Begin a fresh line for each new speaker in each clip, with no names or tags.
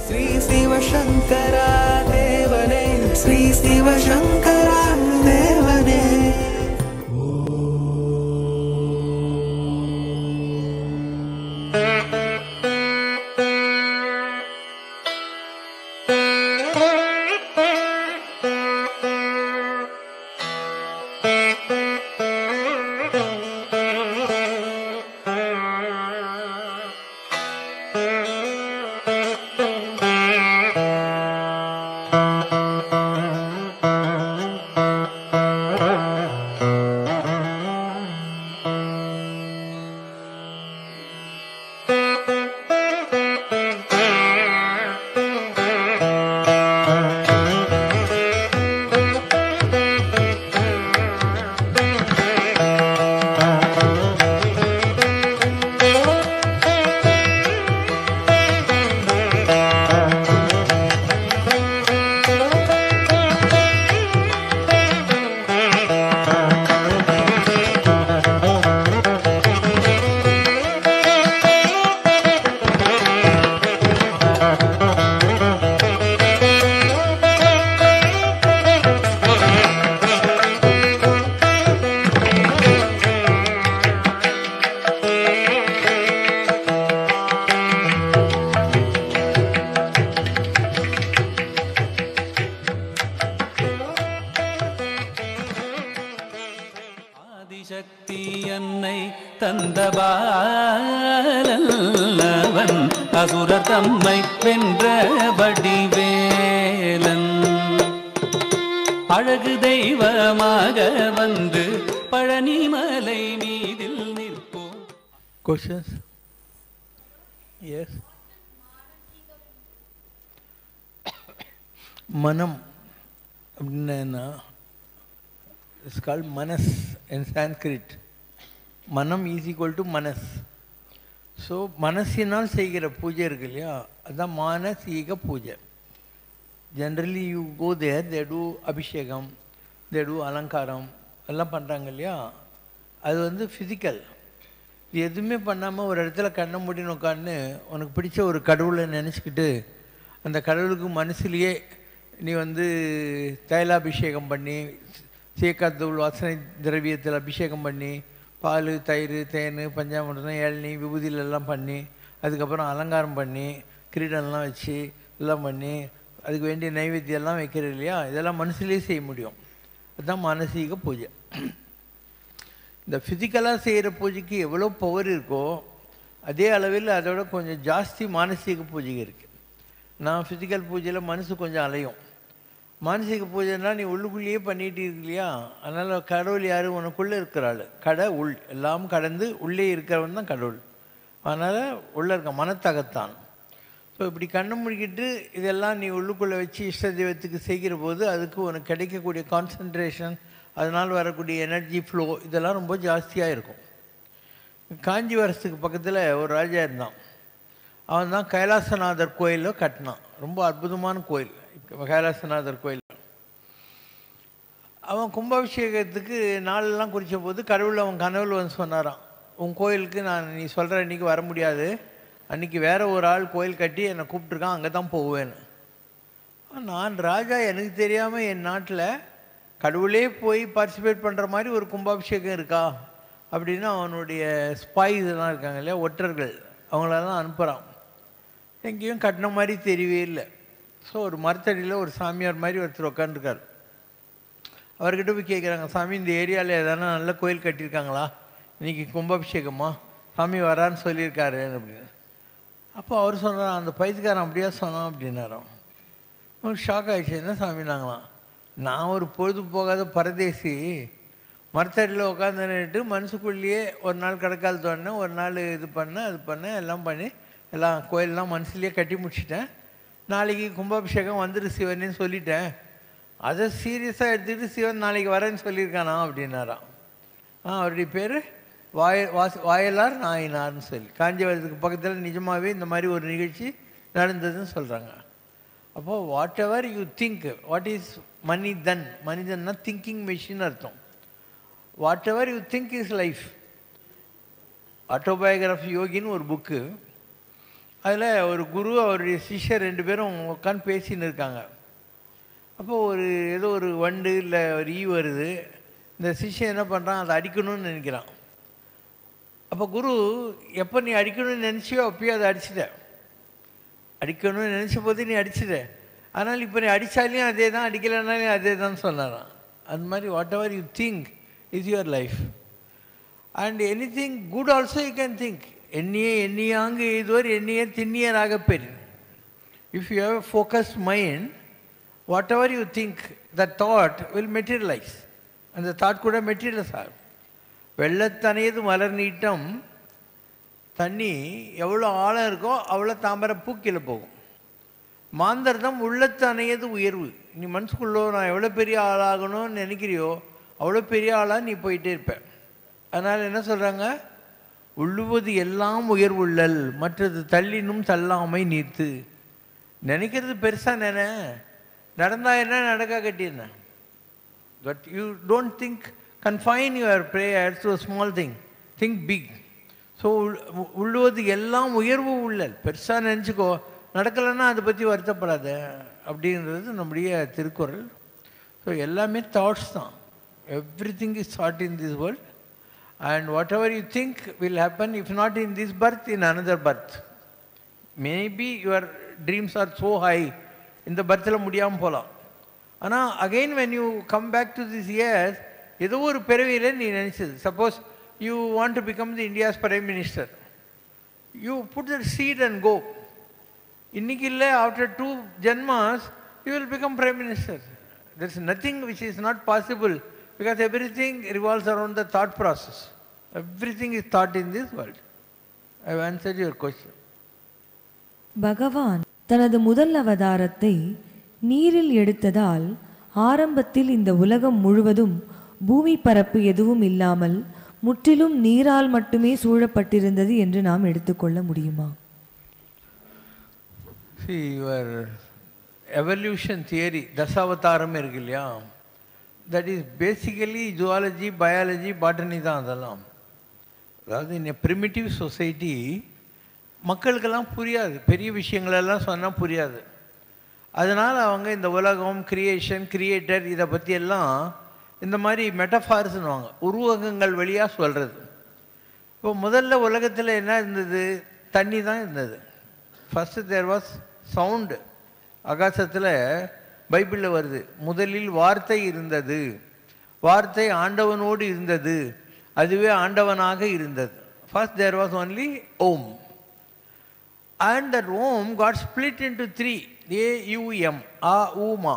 ஸ்ரீ சிவசங்கரா தேவனே ஸ்ரீ சிவசங்கரா தேவனே
ஆதிசக்தி என்னை தந்தபாலவன் அசுரர் தம்மை வென்ற வடிவேலன் அழகு தெய்வமாக வந்து பழனிமலை மீதில் நிற்போம்
Questions? Yes. மனம் அப்படின்னா இட்ஸ் கால்ட் மனஸ் in Sanskrit manam is equal to manas so மனசினால் செய்கிற பூஜை இருக்கு இல்லையா அதுதான் மானசீக பூஜை generally you go there they do abhishekam they two அலங்காரம் எல்லாம் பண்ணுறாங்க இல்லையா அது வந்து ஃபிசிக்கல் இது எதுவுமே பண்ணாமல் ஒரு இடத்துல கண்ணை மூடின்னு உட்காந்து உனக்கு பிடிச்ச ஒரு கடவுளை நினச்சிக்கிட்டு அந்த கடவுளுக்கு மனசுலேயே நீ வந்து தைலாபிஷேகம் பண்ணி சீக்காத்தூள் வாசனை திரவியத்தில் அபிஷேகம் பண்ணி பால் தயிர் தேன் பஞ்சாமிர்தம் இளநீ விபூதியில எல்லாம் பண்ணி அதுக்கப்புறம் அலங்காரம் பண்ணி கிரீடம்லாம் வச்சு எல்லாம் பண்ணி அதுக்கு வேண்டிய நைவேத்தியம்லாம் வைக்கிறது இல்லையா இதெல்லாம் மனசுலேயே செய்ய முடியும் அதுதான் மானசீக பூஜை இந்த ஃபிசிக்கலாக செய்கிற பூஜைக்கு எவ்வளோ பவர் இருக்கோ அதே அளவில் அதோட கொஞ்சம் ஜாஸ்தி மானசீக பூஜை இருக்குது நான் ஃபிசிக்கல் பூஜையில் மனசு கொஞ்சம் அலையும் மானசீக பூஜைன்னா நீ உள்ளுக்குள்ளேயே பண்ணிட்டு இருக்கு இல்லையா அதனால் கடவுள் யார் உனக்குள்ளே இருக்கிறாள் கடை உள் எல்லாம் கடந்து உள்ளே இருக்கிறவன் தான் கடவுள் அதனால் உள்ளே இருக்க மனத்தகத்தான் ஸோ இப்படி கண்ணை மூடிக்கிட்டு இதெல்லாம் நீ உள்ளுக்குள்ளே வச்சு இஷ்ட தெய்வத்துக்கு செய்கிற போது அதுக்கு உனக்கு கிடைக்கக்கூடிய கான்சன்ட்ரேஷன் அதனால் வரக்கூடிய எனர்ஜி ஃப்ளோ இதெல்லாம் ரொம்ப ஜாஸ்தியாக இருக்கும் காஞ்சிவரத்துக்கு பக்கத்தில் ஒரு ராஜா இருந்தான் அவன் தான் கைலாசநாதர் கோயிலில் கட்டினான் ரொம்ப அற்புதமான கோயில் கைலாசநாதர் கோயில் அவன் கும்பாபிஷேகத்துக்கு நாளெல்லாம் குறித்த போது கடவுள் அவன் கனவுல வந்து சொன்னாராம் உன் கோயிலுக்கு நான் நீ சொல்கிற அன்றைக்கி வர முடியாது அன்றைக்கி வேற ஒரு ஆள் கோயில் கட்டி என்னை கூப்பிட்ருக்கான் அங்கே தான் போவேன்னு நான் ராஜா எனக்கு தெரியாமல் என் நாட்டில் கடவுளே போய் பார்ட்டிசிபேட் பண்ணுற மாதிரி ஒரு கும்பாபிஷேகம் இருக்கா அப்படின்னு அவனுடைய ஸ்பைஸ் எல்லாம் இருக்காங்க இல்லையா ஒற்றர்கள் அவங்களெல்லாம் அனுப்புகிறான் எங்கேயும் கட்டின மாதிரி தெரியவே இல்லை ஸோ ஒரு மரத்தடியில் ஒரு சாமியார் மாதிரி ஒருத்தர் உட்காந்துருக்கார் அவர்கிட்ட போய் கேட்குறாங்க சாமி இந்த ஏரியாவில் எதனா நல்ல கோயில் கட்டியிருக்காங்களா இன்னைக்கு கும்பாபிஷேகமா சாமி வரான்னு சொல்லியிருக்காரு அப்படின்னு அப்போ அவர் சொன்னார் அந்த பைத்துக்காரன் அப்படியா சொன்னான் அப்படின்னாராம் ஒரு ஷாக் ஆயிடுச்சு என்ன சாமினாங்களாம் நான் ஒரு பொழுது போகாத பரதேசி மரத்தடியில் உட்காந்துட்டு மனசுக்குள்ளேயே ஒரு நாள் கடக்கால் தோண்டினேன் ஒரு நாள் இது பண்ணேன் அது பண்ணேன் எல்லாம் பண்ணி எல்லாம் கோயிலெலாம் மனசுலேயே கட்டி முடிச்சிட்டேன் நாளைக்கு கும்பாபிஷேகம் வந்துரு சிவனேன்னு சொல்லிட்டேன் அதை சீரியஸாக எடுத்துக்கிட்டு சிவன் நாளைக்கு வரேன்னு சொல்லியிருக்கானா அப்படின்னாராம் ஆ அவருடைய பேர் வாய வாஸ் வாயலார் நாயினார்னு சொல்லி காஞ்சிபுரத்துக்கு பக்கத்தில் நிஜமாகவே இந்த மாதிரி ஒரு நிகழ்ச்சி நடந்ததுன்னு சொல்கிறாங்க அப்போது whatever you think what is மனிதன் மனிதன்னா திங்கிங் மெஷின் அர்த்தம் whatever you think is life autobiography யோகின்னு ஒரு புக்கு அதில் ஒரு குரு அவருடைய சிஷ்யர் ரெண்டு பேரும் உட்காந்து பேசின்னு இருக்காங்க அப்போ ஒரு ஏதோ ஒரு வண்டு இல்லை ஒரு ஈ வருது இந்த சிஷ்யன் என்ன பண்ணுறான் அதை அடிக்கணும்னு நினைக்கிறான் அப்போ குரு எப்போ நீ அடிக்கணும்னு நினச்சியோ அப்பயே அதை அடிச்சிட்ட அடிக்கணும்னு நினச்ச போது நீ அடிச்சிட்ட ஆனால் இப்போ நீ அடித்தாலையும் அதே தான் அடிக்கலைனாலையும் அதே தான் சொன்னாராம் அந்த மாதிரி whatever you think is your life and anything good also you can think எண்ணியே எண்ணியாங்கு இதுவரை எண்ணியே திண்ணியராக பெரு if you have focused mind whatever you think the thought will materialise அந்த தாட் கூட மெட்டீரியலைஸ் ஆகும் வெள்ளத்தனையது மலர் நீட்டம் தண்ணி எவ்வளோ ஆழம் இருக்கோ அவ்வளோ தாமரை பூக்கில போகும் மாந்தர்தம் உள்ளத்தனையது உயர்வு நீ மனசுக்குள்ளோ நான் எவ்வளோ பெரிய ஆளாகணும்னு நினைக்கிறியோ அவ்வளோ பெரிய ஆளாக நீ போயிட்டே இருப்ப அதனால் என்ன சொல்கிறாங்க உள்ளுவது எல்லாம் உயர்வுள்ளல் மற்றது தள்ளினும் தள்ளாமை நீர்த்து நினைக்கிறது பெருசாக நினை நடந்தா என்ன நடக்கா கட்டி என்ன but you don't think confine your prayer to small thing think big so உள்ளுவது எல்லாம் உயர்வு உள்ளல் பெருசாக நினச்சிக்கோ நடக்கலைன்னா அதை பற்றி வருத்தப்படாத அப்படின்றது நம்முடைய திருக்குறள் ஸோ எல்லாமே தாட்ஸ் தான் everything is thought in this world and whatever you think will happen if not in this birth in another birth maybe your dreams are so high இந்த பர்த்தில் முடியாமல் போகலாம் ஆனால் again when you come back to this years ஏதோ ஒரு பிறவியில் நீ நினச்சது suppose you want to become the India's prime minister you put the seat and கோ இன்னைக்கு இல்லை ஆஃப்டர் டூ ஜென்மாஸ் you will become prime minister there is nothing which is not possible because everything revolves around the thought process everything is thought in this world I answer your question
பகவான் தனது முதல் அவதாரத்தை நீரில் எடுத்ததால் ஆரம்பத்தில் இந்த உலகம் முழுவதும் பூமி பரப்பு எதுவும் இல்லாமல் முற்றிலும் நீரால் மட்டுமே சூழப்பட்டிருந்தது என்று நாம் எடுத்துக்கொள்ள முடியுமா
See, your evolution theory, தசாவதாரம் இருக்கு இல்லையா that is basically zoology biology botany தான் அதெல்லாம் அதாவது இந்த ப்ரிமிட்டிவ் சொசைட்டி மக்களுக்கெல்லாம் புரியாது பெரிய விஷயங்களெல்லாம் சொன்னால் புரியாது அதனால் அவங்க இந்த உலகம் கிரியேஷன் கிரியேட்டர் இதை பற்றி எல்லாம் இந்த மாதிரி மெட்டஃபார்ஸ்னுவாங்க உருவகங்கள் வழியாக சொல்கிறது இப்போ முதல்ல உலகத்தில் என்ன இருந்தது தண்ணி தான் இருந்தது ஃபஸ்ட்டு தேர் வாஸ் சவுண்டு ஆகாசத்தில் பைபிளில் வருது முதலில் வார்த்தை இருந்தது வார்த்தை ஆண்டவனோடு இருந்தது அதுவே ஆண்டவனாக இருந்தது first there was only Om and that Om god split into three A U M ஆ ஊமா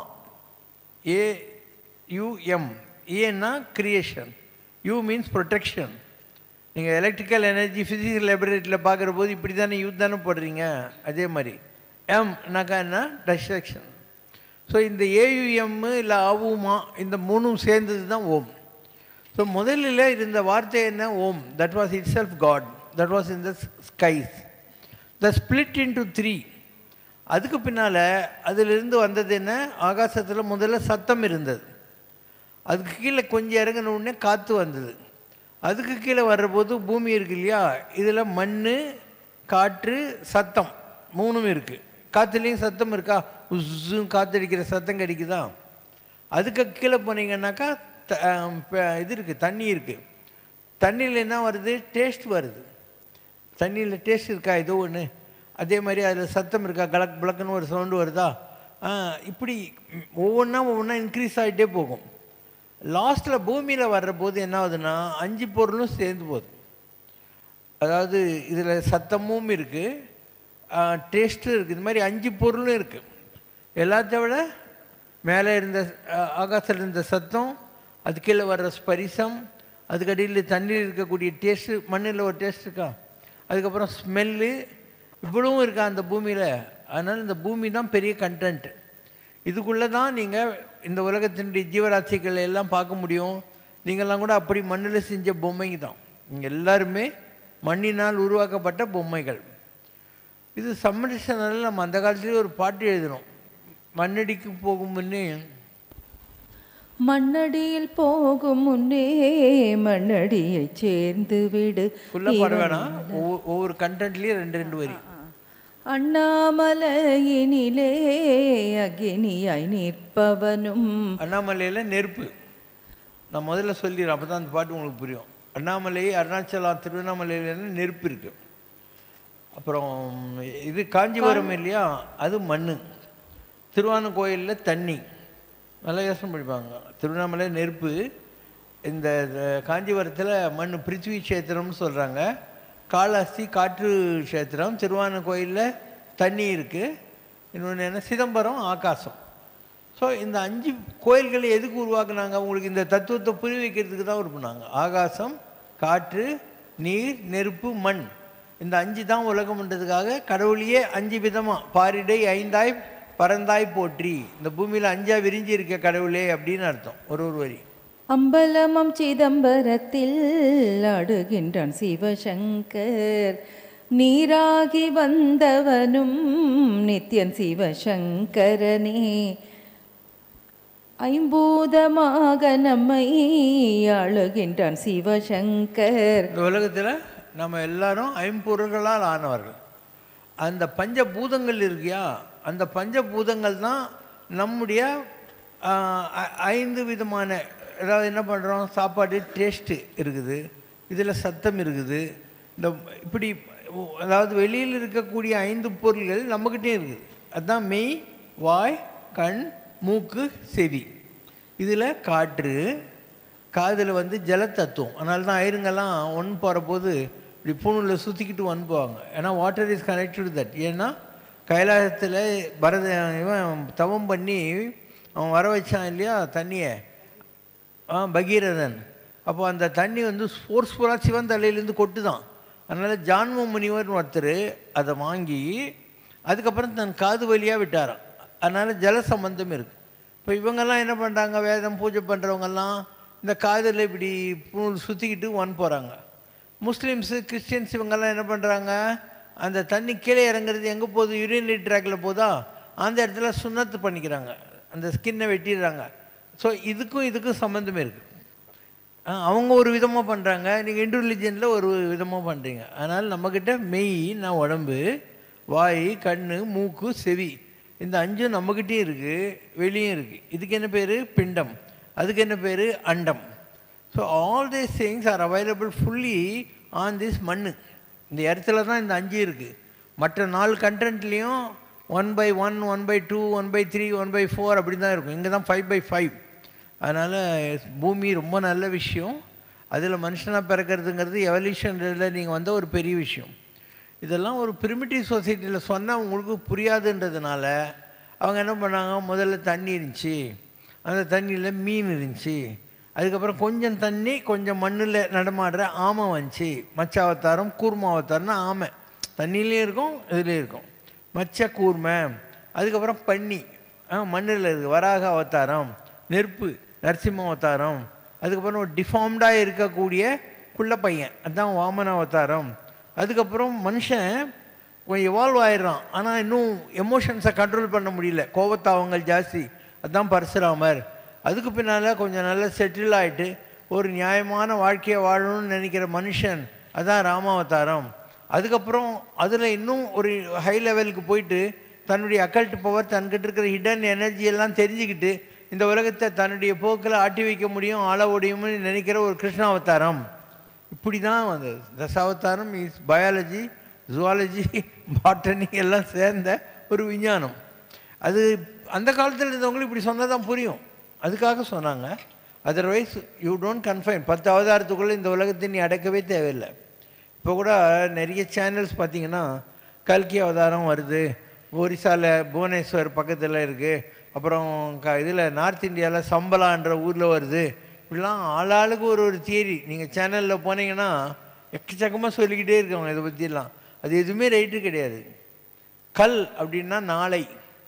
ஏயுஎம் ஏன்னா கிரியேஷன் யூ மீன்ஸ் ப்ரொடெக்ஷன் நீங்கள் எலக்ட்ரிக்கல் எனர்ஜி ஃபிசிக்ஸ் லேபரேட்டரியில் பார்க்குற போது இப்படி தானே யூத் தானே போடுறீங்க அதே மாதிரி எம்னாக்கா என்ன டஸ்ட்ரக்ஷன் ஸோ இந்த ஏயுஎம் இல்லை ஆவுமா இந்த மூணும் சேர்ந்தது தான் ஓம் ஸோ முதலில் இருந்த வார்த்தை என்ன Om that was itself god that was in the skies the split into three அதுக்கு பின்னால் அதிலிருந்து வந்தது என்ன ஆகாசத்தில் முதல்ல சத்தம் இருந்தது அதுக்கு கீழே கொஞ்சம் இறங்கின உடனே காற்று வந்தது அதுக்கு கீழே வர்றபோது பூமி இருக்கு இல்லையா இதில் மண் காற்று சத்தம் மூணும் இருக்குது காற்றுலேயும் சத்தம் இருக்கா உஸ்ஸும் காற்றடிக்கிற சத்தம் கிடைக்குதா அதுக்கு கீழே போனீங்கன்னாக்கா த- ஆம், ப- இது இருக்குது தண்ணி இருக்குது தண்ணியில் என்ன வருது டேஸ்ட் வருது தண்ணியில் டேஸ்ட் இருக்கா ஏதோ ஒன்று அதே மாதிரி அதில் சத்தம் இருக்கா கலக் பிளக்குன்னு ஒரு சவுண்டு வருதா ஆ, இப்படி ஒவ்வொன்றா ஒவ்வொன்றா இன்க்ரீஸ் ஆகிட்டே போகும் லாஸ்ட்டில் பூமியில் வர்ற போது என்ன ஆகுதுன்னா அஞ்சு பொருளும் சேர்ந்து போகுது அதாவது இதில் சத்தமும் இருக்குது டேஸ்ட்டும் இருக்குது இது மாதிரி அஞ்சு பொருளும் இருக்குது எல்லாத்த விட மேலே இருந்த அஹ், ஆகாசத்தில் இருந்த சத்தம் அது கீழே வர்ற ஸ்பரிசம் அதுக்கடியில் தண்ணியில் இருக்கக்கூடிய டேஸ்ட்டு மண்ணில் ஒரு டேஸ்ட் இருக்கா அதுக்கப்புறம் ஸ்மெல்லு இவ்வளவும் இருக்கா அந்த பூமியில் அதனால் இந்த பூமி தான் பெரிய கண்டென்ட் இதுக்குள்ளே தான் நீங்கள் இந்த உலகத்தினுடைய ஜீவராசிகளை எல்லாம் பார்க்க முடியும் நீங்கள்லாம் கூட அப்படி மண்ணில் செஞ்ச பொம்மைங்க தான் நீங்கள் எல்லாருமே மண்ணினால் உருவாக்கப்பட்ட பொம்மைகள் இது சம்மரிசனில் நம்ம அந்த காலத்துலேயே ஒரு பாட்டு எழுதினோம் மண்ணடிக்கு போகும் முன்னே
மண்ணடியில் போகும் முன்னே மண்ணடியை சேர்ந்து விடு
ஃபுல்லாக பாட வேணாம் ஒவ்வொரு ஒவ்வொரு கண்டென்ட்லேயும் ரெண்டு ரெண்டு வரி
அண்ணாமலையினிலே அக்னியாய் நிற்பவனும்
அண்ணாமலையில் நெருப்பு நான் முதல்ல சொல்லிடுறேன் அப்போ தான் அந்த பாட்டு உங்களுக்கு புரியும் அண்ணாமலை அருணாச்சலா திருவண்ணாமலையில் நெருப்பு இருக்கு அப்புறம் இது காஞ்சிபுரம் இல்லையா அது மண் திருவான கோயிலில் தண்ணி நல்லா யோசனை படிப்பாங்க திருவண்ணாமலை நெருப்பு இந்த இந்த காஞ்சிபுரத்தில் மண் பிருத்திவி கஷேத்திரம்னு சொல்கிறாங்க காளாஸ்தி காற்று கஷேத்திரம் திருவான கோயிலில் தண்ணி இருக்குது இன்னொன்று என்ன சிதம்பரம் ஆகாசம் ஸோ இந்த அஞ்சு கோயில்களை எதுக்கு உருவாக்குனாங்க உங்களுக்கு இந்த தத்துவத்தை புரிய வைக்கிறதுக்கு தான் உருப்புனாங்க ஆகாசம் காற்று நீர் நெருப்பு மண் இந்த அஞ்சு தான் உலகம்ன்றதுக்காக கடவுளையே அஞ்சு விதமாக பாரிடை ஐந்தாய் பறந்தாய் போற்றி இந்த பூமியில் அஞ்சா விரிஞ்சி இருக்க கடவுளே அப்படின்னு அர்த்தம் ஒரு ஒரு வரி
அம்பலமம் சிதம்பரத்தில் ஆடுகின்றான் சிவசங்கர் நீராகி வந்தவனும் நித்யன் சிவசங்கரனே ஐம்பூதமாக நம்மை ஆளுகின்றான் சிவசங்கர்
இந்த உலகத்தில் நம்ம எல்லாரும் ஐம்பொருள்களால் ஆனவர்கள் அந்த பஞ்சபூதங்கள் இருக்கியா அந்த பஞ்சபூதங்கள் தான் நம்முடைய ஆஹ், ஐ- ஐந்து விதமான அதாவது என்ன பண்ணுறோம் சாப்பாடு டேஸ்ட்டு இருக்குது இதில் சத்தம் இருக்குது இந்த இப்படி உ- அதாவது வெளியில் இருக்கக்கூடிய ஐந்து பொருள்கள் நம்மக்கிட்டேயும் இருக்குது அதுதான் மெய் வாய் கண் மூக்கு செவி இதில் காற்று காதில் வந்து ஜலத்தத்துவம் அதனால தான் ஐருங்கெல்லாம் ஒன் போகிற போது இப்படி பூணூலில் சுற்றிக்கிட்டு ஒன் போவாங்க ஏன்னா வாட்டர் இஸ் கனெக்டட் தட் ஏன்னா கைலாசத்தில் பரத இவன் தவம் பண்ணி அவன் வர வச்சான் இல்லையா தண்ணியை ஆ பகீரதன் அப்போ அந்த தண்ணி வந்து ஃபோர்ஸ்ஃபுல்லாக சிவன் தலையிலேருந்து கொட்டுதான் அதனால் ஜான்ம முனிவர்னு ஒருத்தர் அதை வாங்கி அதுக்கப்புறம் தன் காது வழியாக விட்டாராம் அதனால் ஜல சம்பந்தம் இருக்குது இப்போ இவங்கெல்லாம் என்ன பண்ணுறாங்க வேதம் பூஜை பண்ணுறவங்கெல்லாம் இந்த காதில் இப்படி பூ- சுற்றிக்கிட்டு ஒன் போகிறாங்க முஸ்லீம்ஸு கிறிஸ்டியன்ஸ் இவங்கெல்லாம் என்ன பண்ணுறாங்க அந்த தண்ணி கீழே இறங்குறது எங்கே போகுது யூரினரி ட்ராக்கில் போதா அந்த இடத்துல சுண்ணத்து பண்ணிக்கிறாங்க அந்த ஸ்கின்னை வெட்டிடுறாங்க ஸோ இதுக்கும் இதுக்கும் சம்மந்தமே இருக்குது அவங்க ஒரு விதமாக பண்ணுறாங்க நீங்கள் இந்து ரிலிஜனில் ஒரு விதமாக பண்ணுறீங்க அதனால் நம்மக்கிட்ட மெய் நான் உடம்பு வாய் கண் மூக்கு செவி இந்த அஞ்சும் நம்மக்கிட்டேயும் இருக்குது வெளியும் இருக்குது இதுக்கு என்ன பேர் பிண்டம் அதுக்கு என்ன பேர் அண்டம் so all these things are available fully on this மண் இந்த இடத்துல தான் இந்த அஞ்சு இருக்குது மற்ற நாலு கண்டென்ட்லேயும் one by one one by two one by three one by four அப்படி தான் இருக்கும் இங்கே தான் ஃபைவ் பை ஃபைவ் அதனால் பூமி ரொம்ப நல்ல விஷயம் அதில் மனுஷனாக பிறக்கிறதுங்கிறது எவல்யூஷனில் நீங்கள் வந்த ஒரு பெரிய விஷயம் இதெல்லாம் ஒரு பிரிமிட்டிவ் சொசைட்டியில் சொன்னால் உங்களுக்கு புரியாதுன்றதுனால அவங்க என்ன பண்ணாங்க முதல்ல தண்ணி இருந்துச்சு அந்த தண்ணியில் மீன் இருந்துச்சு அதுக்கப்புறம் கொஞ்சம் தண்ணி கொஞ்சம் மண்ணில் நடமாடுற ஆமை வந்துச்சு மச்ச அவதாரம் கூர்ம அவதாரம்னா ஆமை தண்ணியிலையும் இருக்கும் இதுலேயும் இருக்கும் மச்ச கூர்மை அதுக்கப்புறம் பன்னி மண்ணில் இருக்குது வராக அவதாரம் நெருப்பு நரசிம்ம அவதாரம் அதுக்கப்புறம் ஒரு டிஃபார்ம்டாக இருக்கக்கூடிய குள்ள பையன் அதுதான் வாமன அவதாரம் அதுக்கப்புறம் மனுஷன் கொஞ்சம் எவால்வ் ஆயிடுறான் ஆனால் இன்னும் எமோஷன்ஸை கண்ட்ரோல் பண்ண முடியல கோபத்தாவங்கள் ஜாஸ்தி அதுதான் பரசுராமர் அதுக்கு பின்னால் கொஞ்சம் நல்லா செட்டில் ஆகிட்டு ஒரு நியாயமான வாழ்க்கையை வாழணும்னு நினைக்கிற மனுஷன் அதான் ராமாவதாரம் அதுக்கப்புறம் அதில் இன்னும் ஒரு ஹை லெவலுக்கு போயிட்டு தன்னுடைய அக்கல்ட் பவர் தன்கிட்ட இருக்கிற ஹிடன் எனர்ஜி எல்லாம் தெரிஞ்சுக்கிட்டு இந்த உலகத்தை தன்னுடைய போக்கில் ஆட்டி வைக்க முடியும் ஆள முடியும்னு நினைக்கிற ஒரு கிருஷ்ணாவதாரம் இப்படி தான் வந்தது தசாவதாரம் இஸ் பயாலஜி ஜுவாலஜி பாட்டனி எல்லாம் சேர்ந்த ஒரு விஞ்ஞானம் அது அந்த காலத்தில் இருந்தவங்களுக்கு இப்படி சொன்னால் தான் புரியும் அதுக்காக சொன்னாங்க அதர்வைஸ் யூ டோன்ட் கன்ஃபைன் பத்து அவதாரத்துக்குள்ளே இந்த உலகத்தை நீ அடக்கவே தேவையில்லை இப்போ கூட நிறைய சேனல்ஸ் பார்த்தீங்கன்னா கல்கி அவதாரம் வருது ஒரிசாவில் புவனேஸ்வர் பக்கத்தில் இருக்குது அப்புறம் க இதில் நார்த் இந்தியாவில் சம்பலான்ற ஊரில் வருது இப்படிலாம் ஆளாளுக்கு ஒரு ஒரு தியரி நீங்கள் சேனலில் போனீங்கன்னா எக்கச்சக்கமாக சொல்லிக்கிட்டே இருக்காங்க இதை பற்றியெல்லாம் அது எதுவுமே ரைட்டு கிடையாது கல் அப்படின்னா நாளை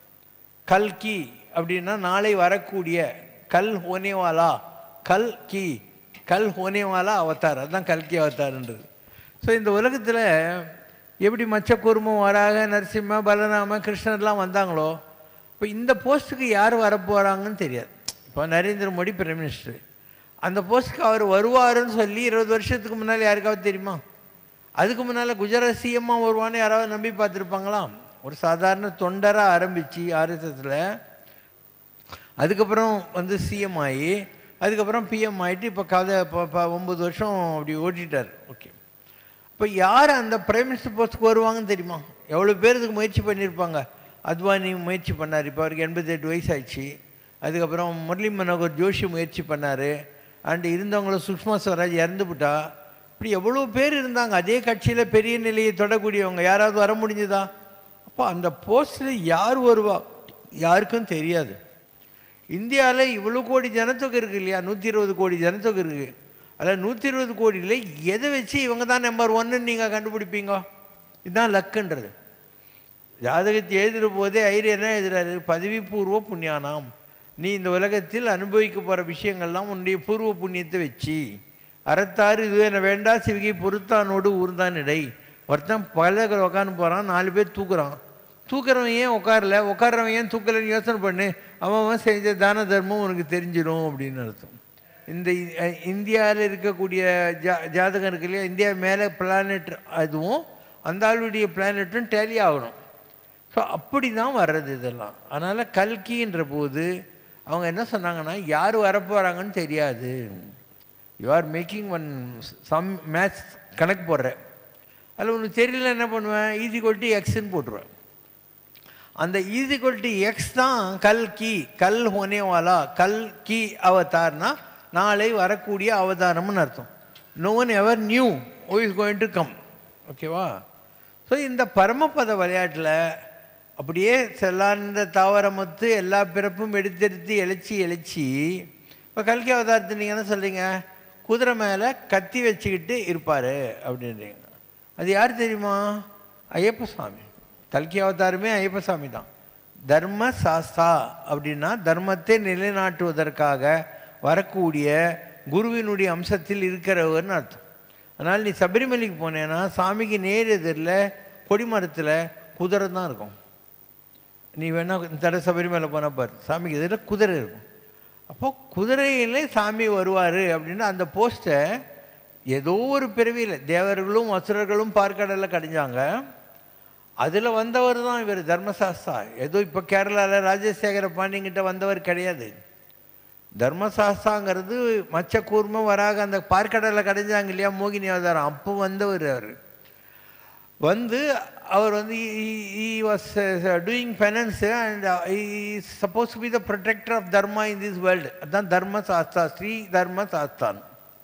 கல்கி அப்படின்னா நாளை வரக்கூடிய கல் ஹோனேவாலா கல் கி கல் ஹோனேவாலா அவதார் அதுதான் கல்கி அவதார்ன்றது ஸோ இந்த உலகத்தில் எப்படி மச்ச குருமம் வராக நரசிம்ம பலராம கிருஷ்ணர்லாம் வந்தாங்களோ இப்போ இந்த போஸ்ட்டுக்கு யார் வரப்போகிறாங்கன்னு தெரியாது இப்போ நரேந்திர மோடி பிரைம் மினிஸ்டர் அந்த போஸ்ட்டுக்கு அவர் வருவாருன்னு சொல்லி இருபது வருஷத்துக்கு முன்னால் யாருக்காவது தெரியுமா அதுக்கு முன்னால் குஜராத் சிஎம்மாக வருவான்னு யாராவது நம்பி பார்த்துருப்பாங்களா ஒரு சாதாரண தொண்டராக ஆரம்பித்து ஆர்எஸ்எஸில் அதுக்கப்புறம் வந்து சிஎம் ஆகி அதுக்கப்புறம் பிஎம் ஆகிட்டு இப்போ கதை இப்போ இப்போ ஒம்பது வருஷம் அப்படி ஓட்டிட்டார் ஓகே இப்போ யார் அந்த பிரைம் மினிஸ்டர் போஸ்ட்டுக்கு வருவாங்கன்னு தெரியுமா எவ்வளோ பேர் இதுக்கு முயற்சி பண்ணியிருப்பாங்க அத்வானி முயற்சி பண்ணார் இப்போ அவருக்கு எண்பத்தெட்டு வயசு ஆயிடுச்சு அதுக்கப்புறம் முரளி மனோகர் ஜோஷி முயற்சி பண்ணார் அண்ட் இருந்தவங்கள சுஷ்மா ஸ்வராஜ் இறந்து விட்டா இப்படி எவ்வளோ பேர் இருந்தாங்க அதே கட்சியில் பெரிய நிலையை தொடக்கூடியவங்க யாராவது வர முடிஞ்சுதா அப்போ அந்த போஸ்ட்டில் யார் வருவா யாருக்கும் தெரியாது இந்தியாவில் இவ்வளோ கோடி ஜனத்தொகை இருக்குது இல்லையா நூற்றி இருபது கோடி ஜனத்தொகை இருக்குது அதில் நூற்றி இருபது கோடியில் எதை வச்சு இவங்க தான் நம்பர் ஒன்னு நீங்கள் கண்டுபிடிப்பீங்க இதுதான் லக்குன்றது ஜாதகத்தை எழுதுகிற போதே ஐயர் என்ன எழுதுறாரு பதவி பூர்வ புண்ணியானாம் நீ இந்த உலகத்தில் அனுபவிக்க போகிற விஷயங்கள்லாம் உன்னுடைய பூர்வ புண்ணியத்தை வச்சு அறத்தாறு இது என்ன வேண்டா சிவிகை பொறுத்தானோடு ஊர்தான் இடை ஒருத்தன் பகலகர் உட்காந்து போகிறான் நாலு பேர் தூக்குறான் தூக்குறவன் ஏன் உட்காரல உட்கார்றவன் ஏன் தூக்கலைன்னு யோசனை பண்ணு அவன் அவன் செஞ்ச தான தர்மம் உனக்கு தெரிஞ்சிடும் அப்படின்னு அர்த்தம் இந்த இந்தியாவில் இருக்கக்கூடிய ஜா ஜாதகம் இருக்கு இல்லையா இந்தியா மேலே பிளானெட் அதுவும் அந்த ஆளுடைய பிளானெட்டும் டேலி ஆகணும் ஸோ அப்படி தான் வர்றது இதெல்லாம் அதனால் கல்கின்ற போது அவங்க என்ன சொன்னாங்கன்னா யார் வரப்போகிறாங்கன்னு தெரியாது you are making one sum maths கணக்கு போடுறேன் அதில் உனக்கு தெரியல என்ன பண்ணுவேன் ஈஸி கொல்ட்டி எக்ஸ்ன்னு போட்டுருவேன் அந்த ஈஸி கொல்ட்டி எக்ஸ் தான் கல் கி கல் ஹோனேவாலா கல் கி அவதார்னா நாளை வரக்கூடிய அவதாரம்னு அர்த்தம் no one ever knew who is going to come ஓகேவா ஸோ இந்த பரமபத விளையாட்டில் அப்படியே செல்லார்ந்த தாவரமுத்து எல்லா பிறப்பும் எடுத்தெடுத்து எழுச்சி எழுச்சி இப்போ கல்கி அவதாரத்தை நீங்கள் என்ன சொல்கிறீங்க குதிரை மேலே கத்தி வச்சுக்கிட்டு இருப்பார் அப்படின்றீங்க அது யார் தெரியுமா ஐயப்ப சுவாமி கல்கி அவதாரமே ஐயப்ப சாமி தான் தர்ம சாஸ்தா அப்படின்னா தர்மத்தை நிலைநாட்டுவதற்காக வரக்கூடிய குருவினுடைய அம்சத்தில் இருக்கிறவர்னு அர்த்தம் அதனால் நீ சபரிமலைக்கு போனேன்னா சாமிக்கு நேர் எதிரில் கொடிமரத்தில் குதிரை தான் இருக்கும் நீ வேணா இந்த தடவை சபரிமலை போனால் பாரு சாமிக்கு எதிரில் குதிரை இருக்கும் அப்போ குதிரையிலே சாமி வருவார் அப்படின்னு அந்த போஸ்ட்டை ஏதோ ஒரு பிறவியில் தேவர்களும் அசுரர்களும் பார்க்கடலில் கடைஞ்சாங்க அதில் வந்தவர் தான் இவர் தர்மசாஸ்தா ஏதோ இப்போ கேரளாவில் ராஜசேகர பாண்டியங்கிட்ட வந்தவர் கிடையாது தர்மசாஸ்தாங்கிறது மச்ச கூர்மம் வராக அந்த பார்க்கடலில் கடைஞ்சாங்க இல்லையா மோகினி அவதாரம் அப்போ வந்தவர் அவர் வந்து அவர் வந்து he was doing finance and suppose to be the protector of dharma in this world அதுதான் தர்ம சாஸ்தா ஸ்ரீ தர்ம சாஸ்தான்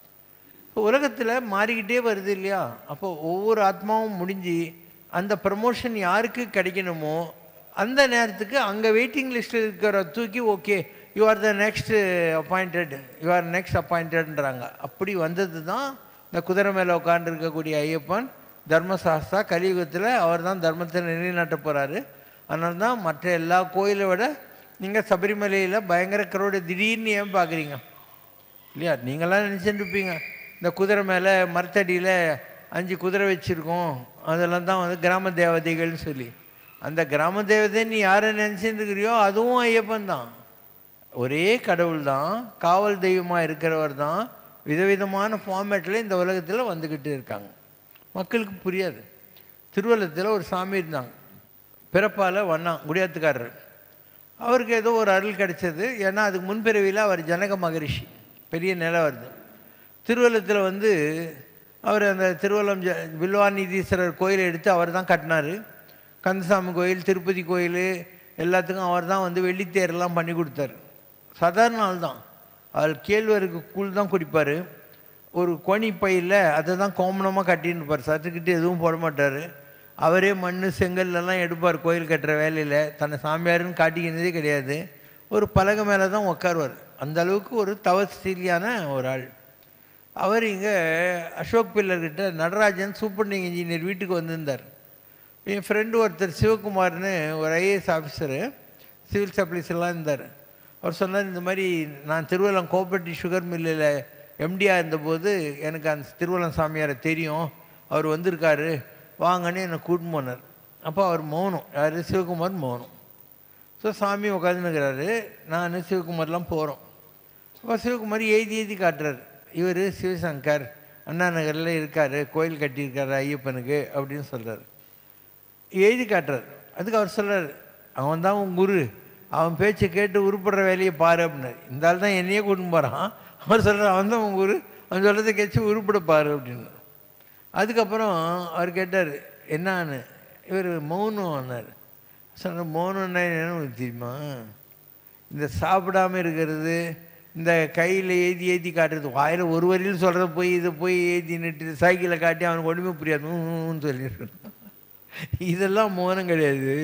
இப்போ உலகத்தில் மாறிக்கிட்டே வருது இல்லையா அப்போ ஒவ்வொரு ஆத்மாவும் முடிஞ்சு அந்த ப்ரமோஷன் யாருக்கு கிடைக்கணுமோ அந்த நேரத்துக்கு அங்கே வெயிட்டிங் லிஸ்ட்டில் இருக்கிற தூக்கி okay you are the next appointed you are next அப்பாயிண்டட்ன்றாங்க அப்படி வந்தது தான் இந்த குதிரை மேலே உட்காந்துருக்கக்கூடிய ஐயப்பன் தர்மசாஸ்தா கலியுகத்தில் அவர் தான் தர்மத்தை நிலைநாட்ட போகிறாரு அதனால தான் மற்ற எல்லா கோயிலை விட நீங்கள் சபரிமலையில் பயங்கர கரோட திடீர்னு ஏன் பார்க்குறீங்க இல்லையா நீங்களாம் நினச்சிட்டு இருப்பீங்க இந்த குதிரை மேலே மரத்தடியில் அஞ்சு குதிரை வச்சுருக்கோம் அதெல்லாம் தான் வந்து கிராம தேவதைகள்னு சொல்லி அந்த கிராம தேவதை நீ யாரை நினச்சிட்டு இருக்கிறியோ அதுவும் ஐயப்பன் தான் ஒரே கடவுள் தான் காவல் தெய்வமாக இருக்கிறவர் தான் விதவிதமான ஃபார்மேட்டில் இந்த உலகத்தில் வந்துக்கிட்டு இருக்காங்க மக்களுக்கு புரியாது திருவள்ளத்தில் ஒரு சாமி இருந்தாங்க பிறப்பால் வண்ணான் குடியாத்துக்காரர் அவருக்கு ஏதோ ஒரு அருள் கிடைச்சது ஏன்னா அதுக்கு முன்பிறவியில் அவர் ஜனக மகரிஷி பெரிய நிலை வருது திருவள்ளத்தில் வந்து அவர் அந்த திருவல்லம் ஜ வில்வாநிதீஸ்வரர் கோயிலை எடுத்து அவர் தான் கட்டினார் கந்தசாமி கோயில் திருப்பதி கோயில் எல்லாத்துக்கும் அவர் தான் வந்து வெள்ளித்தேரெல்லாம் பண்ணி கொடுத்தாரு சாதாரண ஆள் தான் அவர் கேழ்வருக்கு கூழ் தான் குடிப்பார் ஒரு கோணி பையில் அதை தான் கோமணமாக கட்டின்னு இருப்பார் சத்துக்கிட்டு எதுவும் போட மாட்டார் அவரே மண் செங்கல்லாம் எடுப்பார் கோயில் கட்டுற வேலையில் தன்னை சாமியாருன்னு காட்டிக்கினதே கிடையாது ஒரு பலகை மேலே தான் உட்காருவார் அந்த அளவுக்கு ஒரு தவசீலியான ஒரு ஆள் அவர் இங்கே அசோக் பில்லர்கிட்ட நடராஜன் சூப்பர்னிங் இன்ஜினியர் வீட்டுக்கு வந்திருந்தார் என் ஃப்ரெண்டு ஒருத்தர் சிவகுமார்னு ஒரு ஐஏஎஸ் ஆஃபீஸரு சிவில் சப்ளைஸ் எல்லாம் இருந்தார் அவர் சொன்னார் இந்த மாதிரி நான் திருவள்ளம் கோஆப்ரேட்டிவ் சுகர் மில்லில் எம்டியாக இருந்தபோது எனக்கு அந்த திருவள்ளம் சாமியாரை தெரியும் அவர் வந்திருக்காரு வாங்கன்னு என்னை கூட்டின்னு போனார் அப்போ அவர் மௌனம் யார் சிவகுமார் மௌனம் ஸோ சாமி உட்காந்துருக்கிறாரு நான் சிவகுமார்லாம் போகிறோம் அப்போ சிவகுமார் எழுதி எழுதி காட்டுறாரு இவர் சிவசங்கர் அண்ணா நகரில் இருக்கார் கோயில் கட்டியிருக்காரு ஐயப்பனுக்கு அப்படின்னு சொல்கிறார் எழுதி காட்டுறாரு அதுக்கு அவர் சொல்றாரு அவன் தான் உன் குரு அவன் பேச்சை கேட்டு உருப்படுற வேலையை பாரு அப்படின்னாரு இந்த ஆள் தான் என்னையே கூட்டின்னு போகிறான் அவர் சொல்கிறார் அவன் தான் உன் குரு அவன் சொல்கிறத கேச்சு உருப்பட பாரு அப்படின்னு அதுக்கப்புறம் அவர் கேட்டார் என்னான்னு இவர் மௌனம் வந்தார் சொன்ன மௌனம்னா என்னன்னு உனக்கு தெரியுமா இந்த சாப்பிடாம இருக்கிறது இந்த கையில் ஏதி ஏதி காட்டுறது வாயில் ஒரு வரியில் சொல்கிறத போய் இதை போய் ஏதி நிட்டு சைக்கிளை காட்டி அவனுக்கு ஒன்றுமே புரியாது ஊன்னு சொல்லிட்டு இதெல்லாம் மௌனம் கிடையாது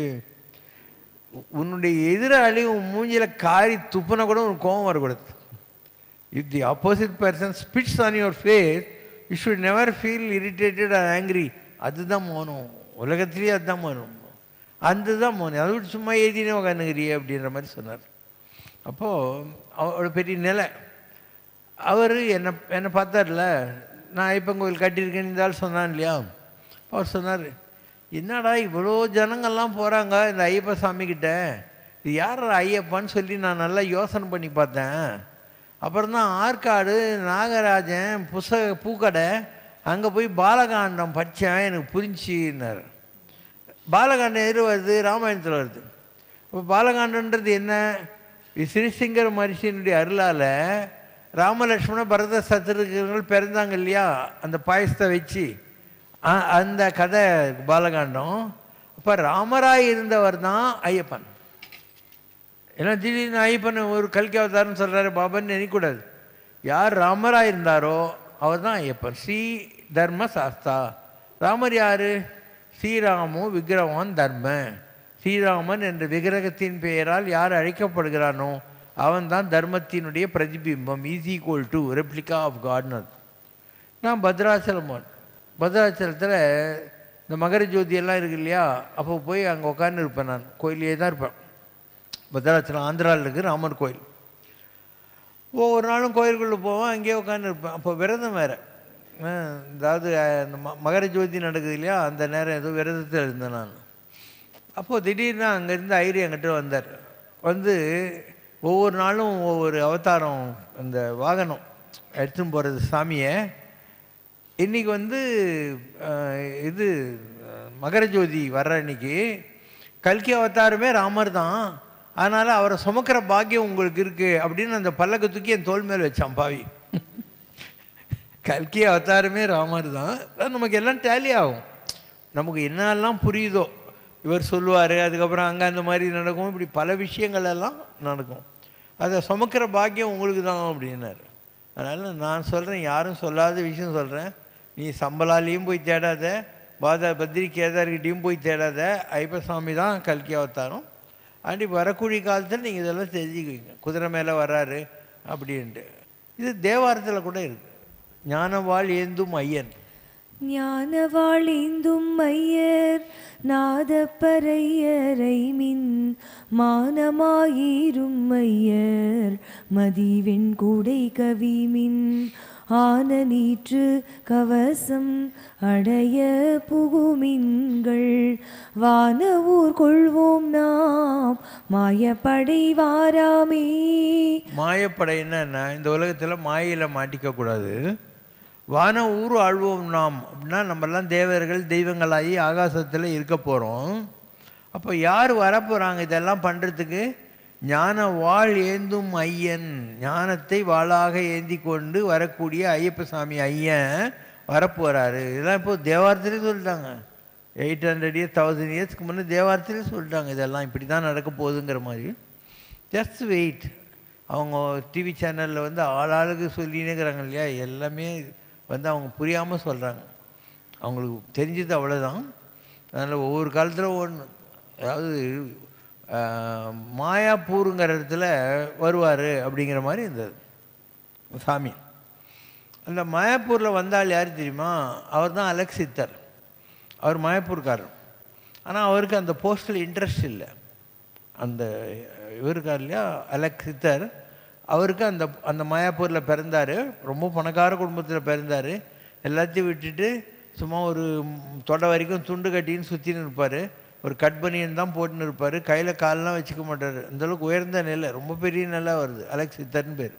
உன்னுடைய எதிராளி உன் மூஞ்சில காரி துப்புனா கூட உனக்கு கோபம் வரக்கூடாது if the opposite person spits on your face you should never feel irritated or angry அதுதான் மௌனம் உலகத்திலேயே அதுதான் மௌனம் அந்த தான் மௌனம் அதை விட்டு சும்மா எழுதினே உட்காந்துக்கிறியே அப்படின்ற மாதிரி சொன்னார் அப்போது அவரோட பெரிய நிலை அவர் என்னை என்னை பார்த்தார்ல நான் ஐயப்பன் கோயில் கட்டியிருக்கேன்னு இந்த ஆள் சொன்னான் இல்லையா அவர் சொன்னார் என்னடா இவ்வளோ ஜனங்கள்லாம் போகிறாங்க இந்த ஐயப்ப சாமி கிட்ட இது யார் ஐயப்பான்னு சொல்லி நான் நல்லா யோசனை பண்ணி பார்த்தேன் அப்புறம் தான் ஆற்காடு நாகராஜன் புஸ்தக பூக்கடை அங்கே போய் பாலகாண்டம் படித்தேன் எனக்கு புரிஞ்சுன்னார் பாலகாண்டம் எது வருது ராமாயணத்தில் வருது இப்போ பாலகாண்டன்றது என்ன ஸ்ரீசிங்கர் மரிசியினுடைய அருளால் ராமலட்சுமண பரத சத்துருக்கள் பிறந்தாங்க இல்லையா அந்த பாயசத்தை வச்சு அ- அந்த கதை பாலகாண்டம் அப்போ ராமராய் இருந்தவர் தான் ஐயப்பன் ஏன்னா திடீர்னு ஐயப்பன் ஒரு கல்கி அவதாரம்னு சொல்கிறாரு பாபான்னு நினைக்கக்கூடாது யார் ராமராக இருந்தாரோ அவர் தான் ஐயப்பன் ஸ்ரீ தர்ம சாஸ்தா ராமர் யாரு ஸ்ரீராமோ விக்கிரகவான் தர்ம ஸ்ரீராமன் என்ற விக்கிரகத்தின் பெயரால் யார் அழைக்கப்படுகிறானோ அவன்தான் தர்மத்தினுடைய பிரதிபிம்பம் is equal to replica of காட்னர் நான் பத்ராச்சலம் போனேன் பத்ராச்சலத்தில் இந்த மகர ஜோதி எல்லாம் இருக்கு இல்லையா அப்போ போய் அங்கே உட்காந்து இருப்பேன் நான் கோயிலே தான் இருப்பேன் பத்ராச்சலம் ஆந்திராவில் இருக்குது ராமர் கோயில் ஒவ்வொரு நாளும் கோயிலுக்குள்ளே போவேன் அங்கேயே உட்காந்து இருப்பேன் அப்போ விரதம் வேறு அதாவது அஹ், இந்த ம- மகர ஜோதி நடக்குது இல்லையா அந்த நேரம் ஏதோ விரதத்தில் இருந்தேன் நான் அப்போது திடீர்னு அங்கேருந்து ஐரி என்கிட்ட வந்தார் வந்து ஒவ்வொரு நாளும் ஒவ்வொரு அவதாரம் அந்த வாகனம் எடுத்துன்னு போகிறது சாமியை இன்னைக்கு வந்து அஹ், இது அஹ், மகர ஜோதி வர்ற அன்னைக்கு கல்கி அவதாரமே ராமர் தான் அதனால் அவரை சுமக்கிற பாக்கியம் உங்களுக்கு இருக்குது அப்படின்னு அந்த பல்லக்கு தூக்கி என் தோல் மேல் வச்சான் பாவி கல்கி அவதாரமே ராமர் தான் அது நமக்கு எல்லாம் டேலி ஆகும் நமக்கு என்னெல்லாம் புரியுதோ இவர் சொல்லுவார் அதுக்கப்புறம் அங்கே அந்த மாதிரி நடக்கும் இப்படி பல விஷயங்கள் எல்லாம் நடக்கும் அதை சுமக்கிற பாக்கியம் உங்களுக்கு தான் அப்படின்னாரு அதனால் நான் சொல்கிறேன் யாரும் சொல்லாத விஷயம் சொல்கிறேன் நீ சம்பளாலையும் போய் தேடாத பாதா பத்ரி கேதார்கிட்டையும் போய் தேடாத ஐப்பசாமி தான் கல்கி அவதாரம் அப்படி வரக்கூடிய காலத்தில் நீங்கள் இதெல்லாம் தெரிஞ்சுக்குவீங்க குதிரை மேலே வர்றாரு அப்படின்ட்டு இது தேவாரத்தில் கூட இருக்குது ஞானவாள் ஏந்தும் ஐயன்
ஞானவாழிந்தும் ஐயர் நாதப்பறையரை மின் மானமாயிரும் ஐயர் மதிவெண் கூடை கவிமின் ஆன நீற்று கவசம் அடைய புகுமின்கள் வானவூர் கொள்வோம் நாம் மாயப்படை வாராமே
மாயப்படைன்னா என்ன இந்த உலகத்தில் மாயையில் மாட்டிக்கக்கூடாது வான ஊர் ஆழ்வோம் நாம் அப்படின்னா நம்மெல்லாம் தேவர்கள் தெய்வங்களாகி ஆகாசத்தில் இருக்க போகிறோம் அப்போ யார் வரப்போகிறாங்க இதெல்லாம் பண்ணுறதுக்கு ஞான வாழ் ஏந்தும் ஐயன் ஞானத்தை வாளாக ஏந்தி கொண்டு வரக்கூடிய ஐயப்ப சாமி ஐயன் வரப்போகிறாரு இதெல்லாம் இப்போ தேவாரத்திலே சொல்லிட்டாங்க எயிட் ஹண்ட்ரட் இயர்ஸ் தௌசண்ட் இயர்ஸ்க்கு முன்னே தேவாரத்திலே சொல்லிட்டாங்க இதெல்லாம் இப்படி தான் நடக்க போகுதுங்கிற மாதிரி ஜஸ்ட் வெயிட் அவங்க டிவி சேனலில் வந்து ஆளாளுக்கு சொல்லினுக்கிறாங்க இல்லையா எல்லாமே வந்து அவங்க புரியாமல் சொல்கிறாங்க அவங்களுக்கு தெரிஞ்சது அவ்வளோதான் அதனால் ஒவ்வொரு காலத்தில் ஒன்று அதாவது ஆஹ், மாயாப்பூருங்கிற இடத்துல வருவார் அப்படிங்கிற மாதிரி இருந்தது சாமி அந்த மாயாப்பூரில் வந்தால் யார் தெரியுமா அவர் தான் அலெக்ஸ் சித்தர் அவர் மாயாப்பூர்காரர் ஆனால் அவருக்கு அந்த போஸ்டில் இன்ட்ரெஸ்ட் இல்லை அந்த இவர் இருக்கார் இல்லையா அலெக்ஸ் சித்தர் அவருக்கு அந்த அந்த மாயாப்பூரில் பிறந்தார் ரொம்ப பணக்கார குடும்பத்தில் பிறந்தார் எல்லாத்தையும் விட்டுட்டு சும்மா ஒரு ம், தொடை வரைக்கும் துண்டு கட்டின்னு சுற்றின்னு இருப்பார் ஒரு கட் பனியன் தான் போட்டுன்னு இருப்பார் கையில் கால்லாம் வச்சுக்க மாட்டார் அந்தளவுக்கு உயர்ந்த நிலை ரொம்ப பெரிய நிலை வருது அலெக்ஸ் சித்தர்னு பேர்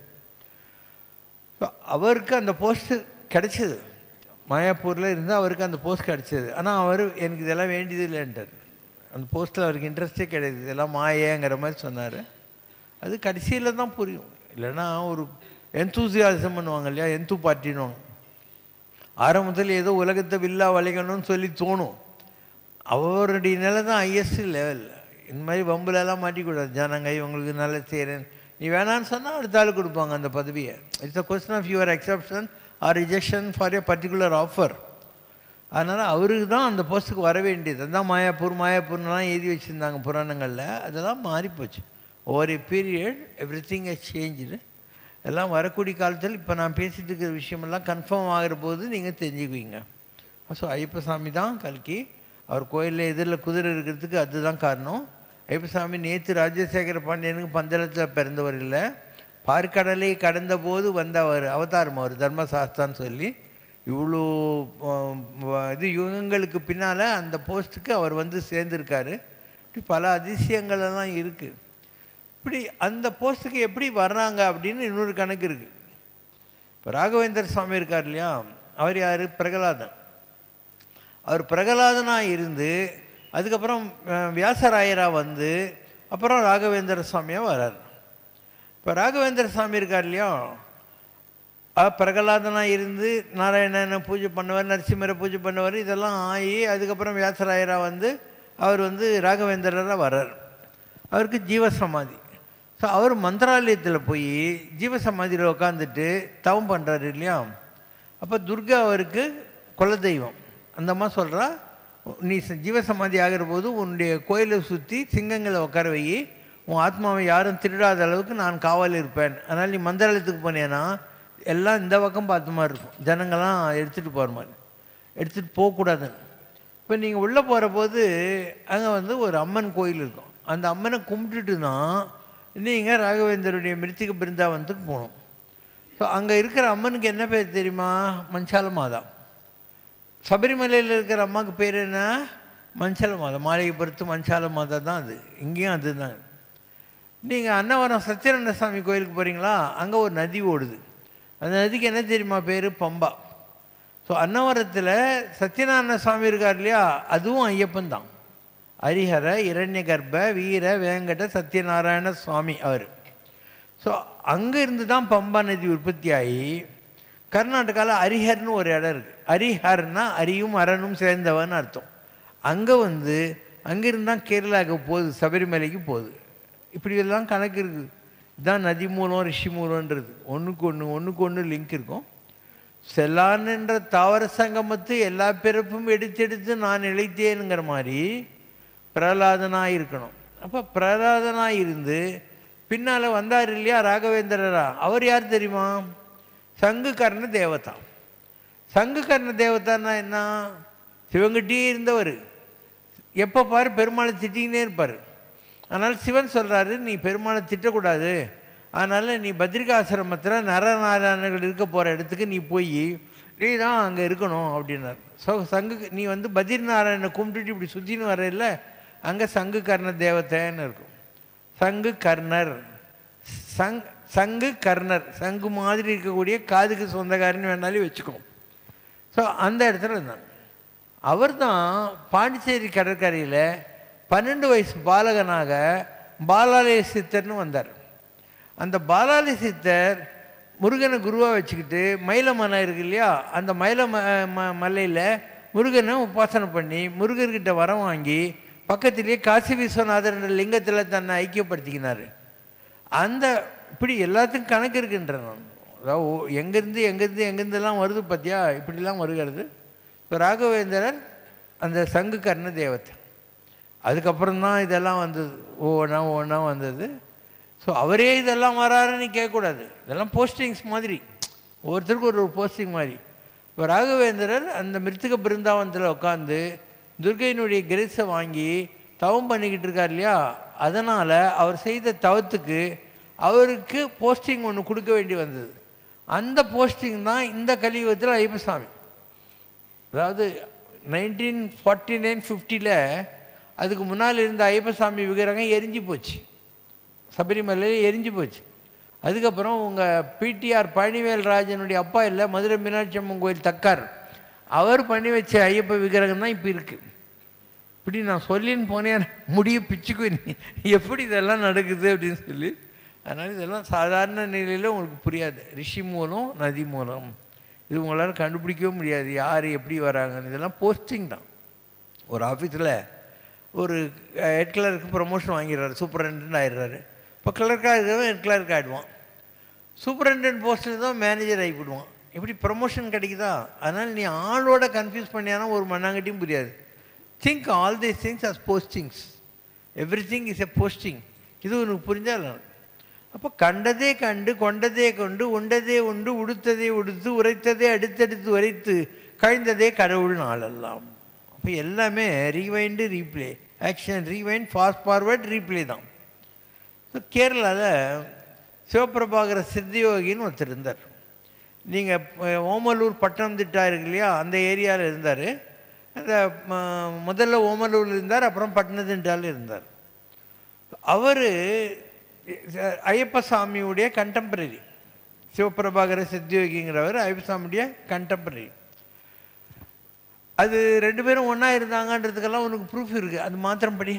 So, அவருக்கு அந்த போஸ்ட் கிடைச்சது மாயாப்பூரில் இருந்து அவருக்கு அந்த போஸ்ட் கிடைச்சது ஆனால் அவர் எனக்கு இதெல்லாம் வேண்டியது இல்லைன்ட்டார் அந்த போஸ்ட்டில் அவருக்கு இன்ட்ரெஸ்டே கிடையாது இதெல்லாம் மாயேங்கிற மாதிரி சொன்னார் அது கடைசியில் தான் புரியும் இல்லைன்னா ஒரு எந்தூசியாசம் பண்ணுவாங்க இல்லையா எந்து பார்ட்டின்னு ஆரம்பத்தில் ஏதோ உலகத்தை வில்லா வளைக்கணும்னு சொல்லி தோணும் அவருடைய நிலை தான் ஹையஸ்ட் லெவல் இந்த மாதிரி வம்புலெல்லாம் மாட்டிக்கூடாது ஜனங்க இவங்களுக்கு நல்ல செய்கிறேன் நீ வேணான்னு சொன்னால் அடுத்த ஆள் கொடுப்பாங்க அந்த பதவியை it's a question of your acceptance or rejection for a particular offer அதனால் அவருக்கு தான் அந்த போஸ்ட்டுக்கு வர வேண்டியது அதான் மாயாப்பூர் மாயாப்பூர்லாம் எழுதி வச்சுருந்தாங்க புராணங்களில் அதெல்லாம் மாறிப்போச்சு ஒவ்வொரு period everything is change எல்லாம் வரக்கூடிய காலத்தில் இப்போ நான் பேசிட்டு இருக்கிற விஷயமெல்லாம் கன்ஃபார்ம் ஆகிற போது நீங்கள் தெரிஞ்சுக்குவீங்க ஸோ ஐயப்பசாமி தான் கல்கி அவர் கோயிலில் எதிரில் குதிரை இருக்கிறதுக்கு அதுதான் காரணம் ஐயப்பசாமி நேற்று ராஜசேகர பாண்டியனுக்கு பந்தளத்தில் பிறந்தவர் இல்லை பார்க்கடலை கடந்த போது வந்தவர் அவதாரம் அவர் தர்மசாஸ்தான்னு சொல்லி இவ்வளோ ஆம், வ- இது யுகங்களுக்கு பின்னால் அந்த போஸ்ட்டுக்கு அவர் வந்து சேர்ந்துருக்காரு இப்படி பல அதிசயங்கள் எல்லாம் இருக்குது இப்படி அந்த போஸ்ட்டுக்கு எப்படி வர்றாங்க அப்படின்னு இன்னொரு கணக்கு இருக்குது இப்போ ராகவேந்தர் சுவாமி இருக்கார் இல்லையா அவர் யார் பிரகலாதன் அவர் பிரகலாதனாக இருந்து அதுக்கப்புறம் அஹ், வியாசராயராக வந்து அப்புறம் ராகவேந்திர சுவாமியாக வரார் இப்போ ராகவேந்திர சுவாமி இருக்கார் இல்லையா அவர் பிரகலாதனாக இருந்து நாராயணனை பூஜை பண்ணுவார் நரசிம்மரை பூஜை பண்ணுவார் இதெல்லாம் ஆகி அதுக்கப்புறம் வியாசராயராக வந்து அவர் வந்து ராகவேந்திரராக வர்றார் அவருக்கு ஜீவசமாதி ஸோ அவர் மந்திராலயத்தில் போய் ஜீவசமாதியில் உட்காந்துட்டு தவம் பண்ணுறாரு இல்லையா அப்போ துர்கா அவருக்கு குலதெய்வம் அந்த அம்மா சொல்கிறா நீ ச- ஜீவசமாதி ஆகிற போது உன்னுடைய கோயிலை சுற்றி சிங்கங்களை உட்கார வை உன் ஆத்மாவை யாரும் திருடாத அளவுக்கு நான் காவல் இருப்பேன் அதனால் நீ மந்திராலயத்துக்கு போனேன்னா எல்லாம் இந்த பக்கம் பார்த்த மாதிரி இருக்கும் ஜனங்கள்லாம் எடுத்துகிட்டு போகிற மாதிரி எடுத்துகிட்டு போகக்கூடாதுன்னு இப்போ நீங்கள் உள்ளே போகிற போது அங்கே வந்து ஒரு அம்மன் கோயில் இருக்கும் அந்த அம்மனை கும்பிட்டுட்டு தான் நீங்கள் ராகவேந்தருடைய மிருத்திக பிருந்தாவனத்துக்கு போகணும் ஸோ அங்கே இருக்கிற அம்மனுக்கு என்ன பேர் தெரியுமா மஞ்சால மாதா சபரிமலையில் இருக்கிற அம்மாவுக்கு பேர் என்ன மஞ்சள மாதா மாளிகைப்புறத்து மஞ்சால மாதா தான் அது இங்கேயும் அதுதான் நீங்கள் அன்னவரம் சத்யநாராயண சாமி கோயிலுக்கு போகிறீங்களா அங்கே ஒரு நதி ஓடுது அந்த நதிக்கு என்ன தெரியுமா பேர் பம்பா ஸோ அன்னவரத்தில் சத்யநாராயண சுவாமி இருக்கார் இல்லையா அதுவும் ஐயப்பன் தான் ஹரிஹர இரண்ய கர்ப்ப வீர வேங்கட சத்யநாராயண சுவாமி அவர் ஸோ அங்கே இருந்து தான் பம்பா நதி உற்பத்தி ஆகி கர்நாடகாவில் ஹரிஹர்னு ஒரு இடம் இருக்குது ஹரிஹர்னா அரியும் அரணும் சேர்ந்தவன் அர்த்தம் அங்கே வந்து அங்கிருந்து தான் கேரளாவுக்கு போகுது சபரிமலைக்கு போகுது இப்படி எல்லாம் கணக்கு இருக்குது இதுதான் நதி மூலம் ரிஷி மூலம்ன்றது ஒன்றுக்கு ஒன்று ஒன்றுக்கு ஒன்று லிங்க் இருக்கும் செல்லான் என்ற தாவர சங்கமத்து எல்லா பிறப்பும் எடுத்தெடுத்து நான் இழைத்தேனுங்கிற மாதிரி பிரகலாதனாக இருக்கணும் அப்போ பிரகலாதனாக இருந்து பின்னால் வந்தார் இல்லையா ராகவேந்திரரா அவர் யார் தெரியுமா சங்குகர்ண தேவதா சங்குகர்ண தேவதான்னா என்ன சிவங்கிட்டே இருந்தவர் எப்போ பாரு பெருமாளை திட்டிக்கினே இருப்பார் அதனால் சிவன் சொல்கிறாரு நீ பெருமாளை திட்டக்கூடாது அதனால் நீ பத்ரிகாசிரமத்தில் நரநாராயணர்கள் இருக்க போகிற இடத்துக்கு நீ போய் நீ தான் அங்கே இருக்கணும் அப்படின்னார் ஸோ சங்கு நீ வந்து பத்ரிநாராயணனை கும்பிட்டுட்டு இப்படி சுற்றின்னு வரையில அங்கே சங்கு கர்ண தேவதைன்னு இருக்கும் சங்கு கர்ணர் சங் சங்கு கர்ணர் சங்கு மாதிரி இருக்கக்கூடிய காதுக்கு சொந்தக்காரன்னு வேணாலும் வச்சுக்கோ ஸோ அந்த இடத்துல இருந்தாங்க அவர் தான் பாண்டிச்சேரி கடற்கரையில் பன்னெண்டு வயசு பாலகனாக பாலாலய சித்தர்னு வந்தார் அந்த பாலாலய சித்தர் முருகனை குருவாக வச்சுக்கிட்டு மயில மலை இருக்கு இல்லையா அந்த மயில ம ம- மலையில் முருகனை உபாசனை பண்ணி முருகர்கிட்ட வரம் வாங்கி பக்கத்திலேயே காசி விஸ்வநாதர் என்ற லிங்கத்தில் தன்னை ஐக்கியப்படுத்திக்கினார் அந்த இப்படி எல்லாத்துக்கும் கணக்கு இருக்குன்ற நான் அதாவது ஓ- எங்கேருந்து எங்கேருந்து எங்கேருந்துலாம் வருது பார்த்தியா இப்படிலாம் வருகிறது இப்போ ராகவேந்திரர் அந்த சங்கு கர்ண தேவத்தை அதுக்கப்புறம் தான் இதெல்லாம் வந்தது ஒவ்வொன்றா ஒவ்வொன்றா வந்தது ஸோ அவரே இதெல்லாம் வராருன்னு கேட்கக்கூடாது இதெல்லாம் போஸ்டிங்ஸ் மாதிரி ஒவ்வொருத்தருக்கும் ஒரு ஒரு போஸ்டிங் மாதிரி இப்போ ராகவேந்திரர் அந்த மிருத்திக பிருந்தாவனத்தில் உட்காந்து துர்கையினுடைய கிரேஸை வாங்கி தவம் பண்ணிக்கிட்டு இருக்கார் இல்லையா அதனால் அவர் செய்த தவத்துக்கு அவருக்கு போஸ்டிங் ஒன்று கொடுக்க வேண்டி வந்தது அந்த போஸ்டிங் தான் இந்த கலியுகத்தில் ஐயப்பசாமி அதாவது நைன்டீன் ஃபார்ட்டி நைன் ஃபிஃப்டியில் அதுக்கு முன்னால் இருந்த ஐயப்பசாமி விக்கிரகம் எரிஞ்சு போச்சு சபரிமலையில் எரிஞ்சு போச்சு அதுக்கப்புறம் உங்கள் பிடிஆர் பழனிவேல் ராஜனுடைய அப்பா இல்லை மதுரை மீனாட்சி அம்மன் கோயில் தக்கார் அவர் பண்ணி வச்ச ஐயப்ப விக்கிரகம் தான் இப்போ இருக்குது இப்படி நான் சொல்லின்னு போனேன் முடிய பிச்சுக்கு நீ எப்படி இதெல்லாம் நடக்குது அப்படின்னு சொல்லி அதனால் இதெல்லாம் சாதாரண நிலையில் உங்களுக்கு புரியாது ரிஷி மூலம் நதி மூலம் இது உங்களால் கண்டுபிடிக்கவே முடியாது யார் எப்படி வராங்கன்னு இதெல்லாம் போஸ்டிங் தான் ஒரு ஆஃபீஸில் ஒரு ஹெட் கிளருக்கு ப்ரொமோஷன் வாங்கிடுறாரு சூப்பரண்டன்ட் ஆயிடுறாரு இப்போ கிளர்க்காக இருக்கிறவன் ஹெட் கிளர்க் ஆகிடுவான் சூப்பரண்டன்ட் போஸ்ட்டில் தான் மேனேஜர் ஆகிவிடுவான் எப்படி ப்ரமோஷன் கிடைக்குதா அதனால் நீ ஆளோட கன்ஃபியூஸ் பண்ணியானா ஒரு மண்ணாங்கட்டியும் புரியாது think all these things as postings everything is a posting இது உனக்கு புரிஞ்சால் அப்போ கண்டதே கண்டு கொண்டதே கொண்டு உண்டதே உண்டு உடுத்ததே உடுத்து உரைத்ததே அடுத்தடுத்து உரைத்து கழிந்ததே கடவுள் நாளெல்லாம் அப்போ எல்லாமே rewind replay action rewind fast forward replay தான் கேரளாவில் சிவபிரபாகர சித்தியோகின்னு ஒருத்தர் இருந்தார் நீங்கள் ஓமலூர் பட்டணம்திட்டா இருக்கு இல்லையா அந்த ஏரியாவில் இருந்தார் அந்த ம- முதல்ல ஓமலூரில் இருந்தார் அப்புறம் பட்டணத்திட்டால் இருந்தார் அவர் ஐயப்ப சாமியுடைய கண்டெம்பரரி சிவபிரபாகர சித்தியோகிங்கிறவர் ஐயப்ப சாமியுடைய கண்டெம்பரரி அது ரெண்டு பேரும் ஒன்றா இருந்தாங்கன்றதுக்கெல்லாம் உனக்கு ப்ரூஃப் இருக்குது அது மாத்திரம் படி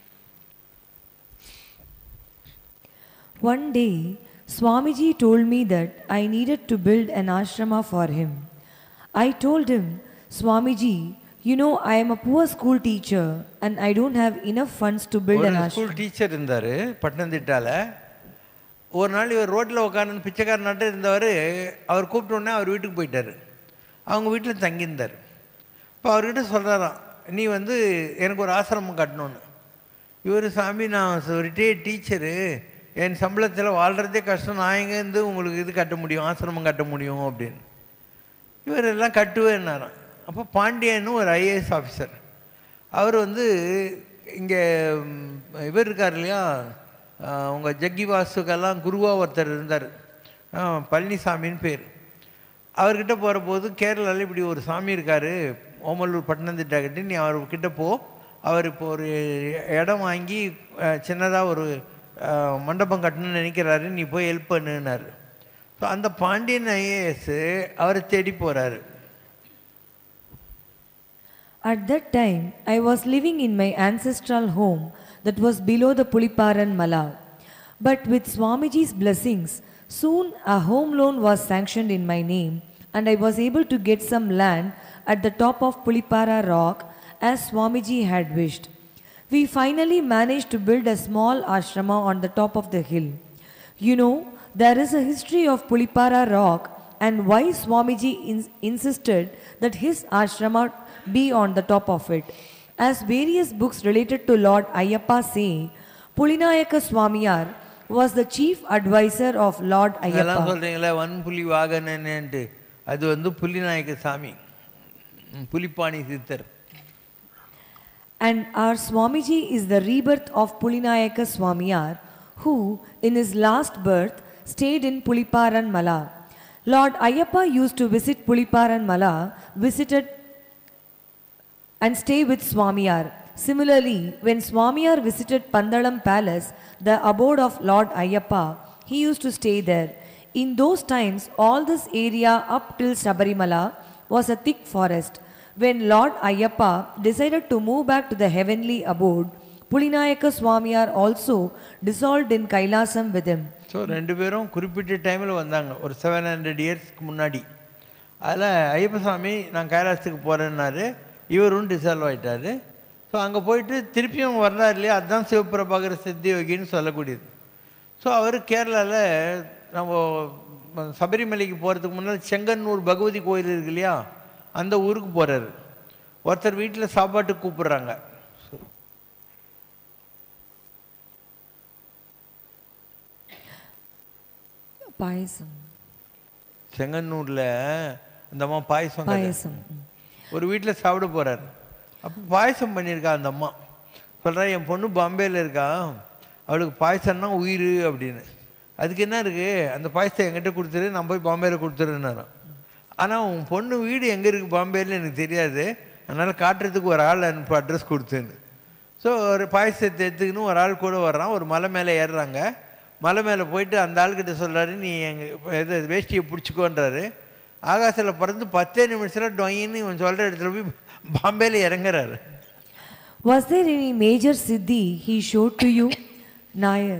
One day, Swamiji told me that I needed to build an ashrama for him. I told him, Swamiji, you know I am a poor school teacher and I don't have enough funds to build
ஒரு
an
school
ashram.
Teacher இருந்தார் பட்டணத்திட்டால ஒரு நாள் இவர் ரோட்டில் உட்காந்து பிச்சைக்காரனாட்டம் இருந்தவர் அவர் கூப்பிட்ட உடனே அவர் வீட்டுக்கு போயிட்டார் அவங்க வீட்டில் தங்கியிருந்தார் இப்போ அவர்கிட்ட சொல்கிறாராம் நீ வந்து எனக்கு ஒரு ஆசிரமம் கட்டணும்னு இவர் சாமி நான் ரிட்டையர்ட் டீச்சரு என் சம்பளத்தில் வாழ்கிறதே கஷ்டம் நான் எங்கேருந்து உங்களுக்கு இது கட்ட முடியும் ஆசிரமம் கட்ட முடியும் அப்படின்னு இவர் எல்லாம் கட்டுவேன்னாராம் அப்போ பாண்டியன்னு ஒரு ஐஏஎஸ் ஆஃபீஸர் அவர் வந்து இங்கே இவர் இருக்கார் இல்லையா ஆஹ் உங்க ஜக்கி வாசுக்கெல்லாம் குருவாக ஒருத்தர் இருந்தார் ஆஹ் பழனிசாமின்னு பேர் அவர்கிட்ட போகிற போது கேரளாவில் இப்படி ஒரு சாமி இருக்கார் ஓமலூர் பட்டணத்திட்ட கிட்ட நீ அவர்கிட்ட போ அவர் இப்போ ஒரு இடம் வாங்கி சின்னதாக ஒரு ஆஹ் மண்டபம் கட்டணும்னு நினைக்கிறாரு நீ போய் ஹெல்ப் பண்ணுன்னாரு ஸோ அந்த பாண்டியன் ஐஏஎஸ் அவரை தேடி போகிறாரு
At that time, I was living in my ancestral home that was below the Puliparan Mala. But with Swamiji's blessings, soon a home loan was sanctioned in my name and I was able to get some land at the top of Pulipara rock as Swamiji had wished. We finally managed to build a small ashrama on the top of the hill. You know, there is a history of Pulipara rock and why Swamiji ins- insisted that his ashrama be on the top of it. As various books related to Lord Ayyappa say, Pulinayaka Swamiyar was the chief advisor of Lord
இதெல்லாம்
Ayyappa.
சொல்கிறீங்களே வன் புலி வாகனன்னுட்டு அது வந்து புலிநாயக்க சாமி ம், புலிப்பாணி சித்தர்
And our Swamiji is the rebirth of Pulinayaka Swamiyar, who, in his last birth, stayed in Puliparan Mala. Lord Ayyappa used to visit Puliparan Mala, visited and stay with Swamiyar. Similarly, when Swamiyar visited Pandalam Palace, the abode of Lord Ayyappa, he used to stay there. In those times, all this area up till Sabarimala was a thick forest. When Lord Ayyappa decided to move back to the heavenly abode, Pulinayaka Swamiyar also dissolved in Kailasam with him.
So ரெண்டு பேரும் குறிப்பிட்ட டைமில் வந்தாங்க ஒரு seven hundred இயர்ஸ்க்கு முன்னாடி அதில் ஐயப்பசாமி நான் கைலாசத்துக்கு போகிறேன்னாரு இவரும் டிசால்வ் ஆயிட்டாரு ஸோ அங்கே போயிட்டு திருப்பியும் வர்றாரு இல்லையா அதுதான் சிவபிரபாகர சித்தி யோகின்னு சொல்லக்கூடியது ஸோ அவர் கேரளாவில் நம்ம சபரிமலைக்கு போகிறதுக்கு முன்னால் செங்கன்னூர் பகவதி கோயில் இருக்கு இல்லையா அந்த ஊருக்கு போகிறாரு ஒருத்தர் வீட்டில் சாப்பாட்டுக்கு கூப்பிடுறாங்க
Payasam.
செங்கன்னூரில் அந்த அம்மா பாயசம் கதை.
Payasam.
ஒரு வீட்டில் சாப்பிட போகிறார் அப்போ பாயசம் பண்ணியிருக்கா அந்த அம்மா சொல்கிறா என் பொண்ணு பாம்பேயில் இருக்கா அவளுக்கு பாயசம்னா உயிர் அப்படின்னு அதுக்கு என்ன இருக்குது அந்த பாயசத்தை என்கிட்ட கொடுத்துரு நான் போய் பாம்பேயில் கொடுத்துருன்னாராம் ஆனால் உன் பொண்ணு வீடு எங்கே இருக்குது பாம்பேயில் எனக்கு தெரியாது அதனால் காட்டுறதுக்கு ஒரு ஆள் அனுப்பு அட்ரஸ் கொடுத்தேன்னு ஸோ ஒரு பாயசத்தை எடுத்துக்கின்னு ஒரு ஆள் கூட வர்றான் ஒரு மலை மேலே ஏறுறாங்க மலை மேலே போயிட்டு அந்த ஆள்கிட்ட சொல்கிறாரு நீ எங்கள் இது வேஷ்டியை பிடிச்சிக்கோன்றாரு ஆகாசில் பறந்து பத்தே நிமிஷத்தில் டொயின்னு இவன் சொல்கிற இடத்துல போய் பாம்பேயில் இறங்குறாரு
Was there any major siddhi he showed to you? Nair.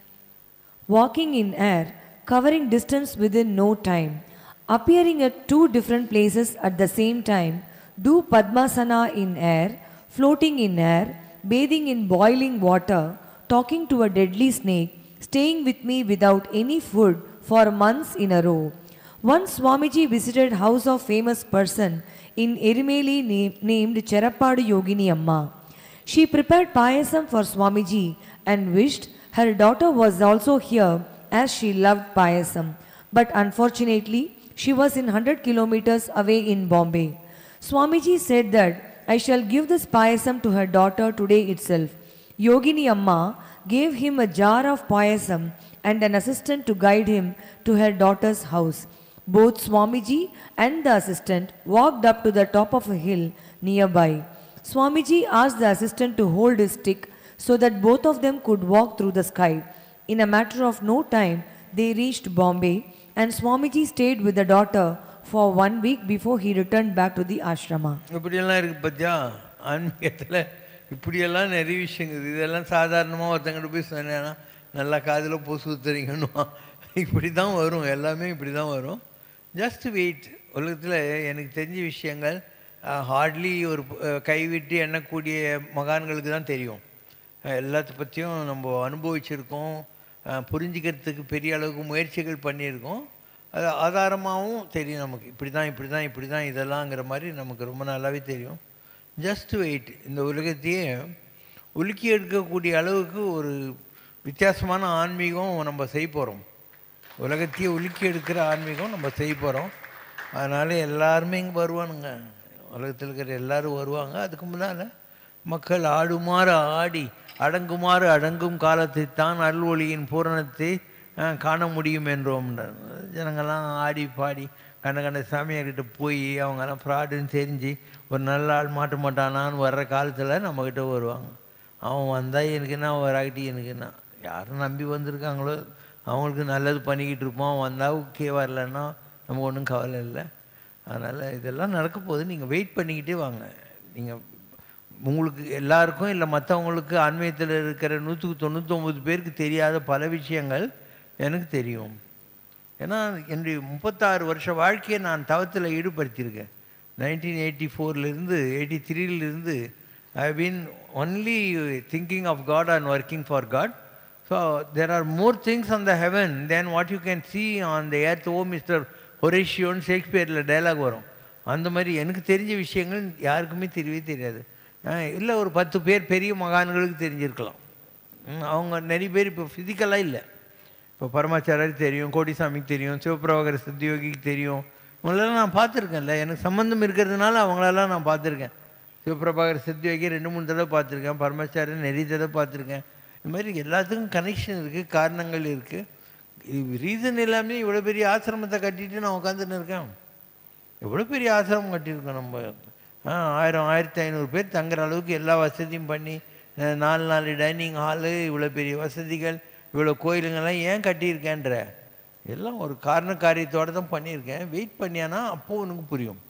Walking in air, covering distance within no time, appearing at two different places at the same time, do Padmasana in air, floating in air, bathing in boiling water, talking to a deadly snake, staying with me without any food for months in a row. Once Swamiji visited house of famous person in Erimeli na- named Cherappadu Yogini Amma. She prepared payasam for Swamiji and wished her daughter was also here as she loved payasam. But unfortunately, she was in 100 kilometers away in Bombay. Swamiji said that I shall give this payasam to her daughter today itself. Yogini Amma gave him a jar of payasam and an assistant to guide him to her daughter's house. Both Swamiji and the assistant walked up to the top of a hill nearby. Swamiji asked the assistant to hold his stick so that both of them could walk through the sky. In a matter of no time, they reached Bombay and Swamiji stayed with the daughter for one week before he returned back to the ashrama.
இப்படியெல்லாம் இருக்குது பார்த்தியா ஆன்மீகத்தில் இப்படியெல்லாம் நிறைய விஷயங்கள் இதெல்லாம் சாதாரணமாக ஒருத்தங்கிட்ட போய் சொன்னேன்னா நல்லா காதில் பூசு ஊத்துறீங்கன்னு இப்படி தான் வரும் எல்லாமே இப்படி தான் வரும் ஜஸ்ட் வெயிட் உலகத்தில் எனக்கு தெரிஞ்ச விஷயங்கள் ஹார்ட்லி ஒரு அஹ், கைவிட்டு எண்ணக்கூடிய மகான்களுக்கு தான் தெரியும் அஹ், எல்லாத்த பற்றியும் நம்ம அனுபவிச்சிருக்கோம் அஹ், புரிஞ்சுக்கிறதுக்கு பெரிய அளவுக்கு முயற்சிகள் பண்ணியிருக்கோம் அது ஆதாரமாகவும் தெரியும் நமக்கு இப்படி தான் இப்படி தான் இப்படி தான் இதெல்லாங்கிற மாதிரி நமக்கு ரொம்ப நல்லாவே தெரியும் ஜஸ்ட் வெயிட் இந்த உலகத்தையே உலுக்கி எடுக்கக்கூடிய அளவுக்கு ஒரு வித்தியாசமான ஆன்மீகம் நம்ம செய்ய போகிறோம் உலகத்தையே உலுக்கி எடுக்கிற ஆன்மீகம் நம்ம செய்ய போகிறோம் அதனால் எல்லாருமே இங்கே வருவானுங்க உலகத்தில் இருக்கிற எல்லாரும் வருவாங்க அதுக்கு முன்னால் மக்கள் ஆடுமாறு ஆடி அடங்குமாறு அடங்கும் காலத்தை தான் அருள்வொளியின் பூரணத்தை அஹ், காண முடியும் என்றோம் ஜனங்கள்லாம் ஆடி பாடி கண்ட கண்ட சாமியார்கிட்ட போய் அவங்கெல்லாம் ஃப்ராடுன்னு தெரிஞ்சு ஒரு நல்ல ஆள் மாட்ட மாட்டானான்னு வர்ற காலத்தில் நம்மக்கிட்ட வருவாங்க அவன் வந்தால் எனக்கு என்ன வராட்டி எனக்கு என்ன யாரும் நம்பி வந்திருக்காங்களோ அவங்களுக்கு நல்லது பண்ணிக்கிட்டு இருப்போம் வந்தால் ஓகே வரலன்னா நம்ம ஒன்றும் கவலை இல்லை அதனால் இதெல்லாம் நடக்க போகுது நீங்கள் வெயிட் பண்ணிக்கிட்டே வாங்க நீங்கள் உங்களுக்கு எல்லாருக்கும் இல்லை மற்றவங்களுக்கு ஆன்மீகத்தில் இருக்கிற நூற்றுக்கு தொண்ணூத்தொம்பது பேருக்கு தெரியாத பல விஷயங்கள் எனக்கு தெரியும் ஏன்னா என்னுடைய முப்பத்தாறு வருஷ வாழ்க்கையை நான் தவத்தில் ஈடுபடுத்தியிருக்கேன் நைன்டீன் எயிட்டி ஃபோர்லேருந்து எயிட்டி த்ரீலேருந்து I been only thinking of God and working for God so there are more things on the heaven than what you can see on the earth oh mister ஹொரேஷியோன்னு ஷேக்ஸ்பியரில் dialogue வரும் அந்த மாதிரி எனக்கு தெரிஞ்ச விஷயங்கள் யாருக்குமே தெரியவே தெரியாது இல்லை ஒரு பத்து பேர் பெரிய மகான்களுக்கு தெரிஞ்சிருக்கலாம் ம், அவங்க நிறைய பேர் இப்போ ஃபிசிக்கலாக இல்லை இப்போ பரமாச்சாரியருக்கு தெரியும் கோடிசாமிக்கு தெரியும் சிவபிரபாகர சித்தியோகிக்கு தெரியும் இவங்களெல்லாம் நான் பார்த்துருக்கேன்ல எனக்கு சம்மந்தம் இருக்கிறதுனால அவங்களெல்லாம் நான் பார்த்துருக்கேன் சிவபிரபாகர் சித்தியோகி ரெண்டு மூணு தடவை பார்த்துருக்கேன் பரமாச்சாரியன் நிறைய தடவை பார்த்துருக்கேன் இந்த மாதிரி எல்லாத்துக்கும் கனெக்ஷன் இருக்குது காரணங்கள் இருக்குது ரீசன் இல்லாமல் இவ்வளோ பெரிய ஆசிரமத்தை கட்டிட்டு நான் உட்காந்துன்னு இருக்கேன் எவ்வளோ பெரிய ஆசிரமம் கட்டியிருக்கோம் நம்ம ஆ, ஆயிரம் ஆயிரத்தி ஐநூறு பேர் தங்குற அளவுக்கு எல்லா வசதியும் பண்ணி அஹ், நாலு நாலு டைனிங் ஹாலு இவ்வளோ பெரிய வசதிகள் இவ்வளோ கோயிலுங்கெல்லாம் ஏன் கட்டியிருக்கேன்ற எல்லாம் ஒரு காரண காரியத்தோடு தான் பண்ணியிருக்கேன் வெயிட் பண்ணியானா அப்போ உனக்கு புரியும்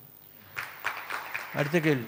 அடுத்த கேள்வி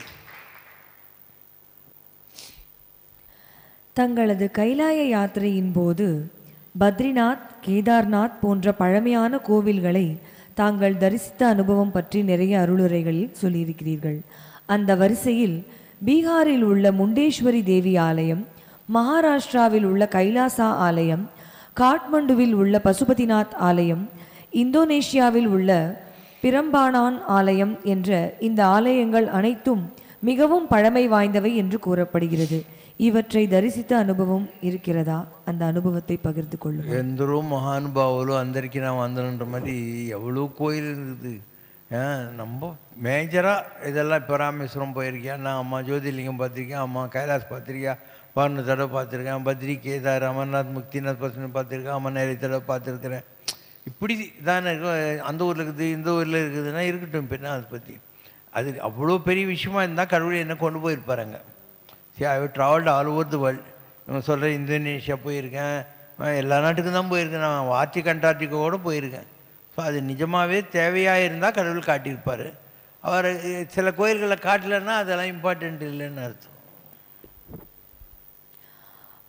தங்களது கைலாய யாத்திரையின் போது பத்ரிநாத் கேதார்நாத் போன்ற பழமையான கோவில்களை தாங்கள் தரிசித்த அனுபவம் பற்றி நிறைய அருளுரைகளில் சொல்லியிருக்கிறீர்கள் அந்த வரிசையில் பீகாரில் உள்ள முண்டேஸ்வரி தேவி ஆலயம் மகாராஷ்டிராவில் உள்ள கைலாசா ஆலயம் காட்மண்டுவில் உள்ள பசுபதிநாத் ஆலயம் இந்தோனேஷியாவில் உள்ள பிரம்பானான் ஆலயம் என்ற இந்த ஆலயங்கள் அனைத்தும் மிகவும் பழமை வாய்ந்தவை என்று கூறப்படுகிறது இவற்றை தரிசித்த அனுபவம் இருக்கிறதா அந்த அனுபவத்தை பகிர்ந்து கொள்ளுங்கள்
ఎందరో మహానుభావులు అందరికీ నా వందనంன்ற மாதிரி எவ்வளோ கோயில் இருக்குது ஏன் நம்ம மேஜராக இதெல்லாம் இப்போ ராமேஸ்வரம் போயிருக்கேன் நான் அம்மா ஜோதிலிங்கம் பார்த்துருக்கேன் அம்மா கைலாஸ் பார்த்துருக்கேன் பதினொரு தடவை பார்த்துருக்கேன் பத்ரி கேதார் அமர்நாத் முக்திநாத் பசுமை பார்த்துருக்கேன் அம்மா நிறைய தடவை பார்த்துருக்குறேன் இப்படி தான் இருக்கும் அந்த ஊரில் இருக்குது இந்த ஊரில் இருக்குதுன்னா இருக்கட்டும் பின்ன அதை பற்றி அது அவ்வளோ பெரிய விஷயமா இருந்தால் கடவுள் என்ன கொண்டு போயிருப்பாருங்க சரி I travelled all over the world இவங்க சொல்கிற இந்தோனேஷியா போயிருக்கேன் அஹ் எல்லா நாட்டுக்கும் தான் போயிருக்கேன் நான் ஆர்டிக் அண்டார்டிகாவோட போயிருக்கேன் ஸோ அது நிஜமாகவே தேவையாக இருந்தால் கடவுள் காட்டியிருப்பார் அவர் அஹ், சில கோயில்களை காட்டலைன்னா அதெல்லாம் இம்பார்ட்டண்ட் இல்லைன்னு அர்த்தம்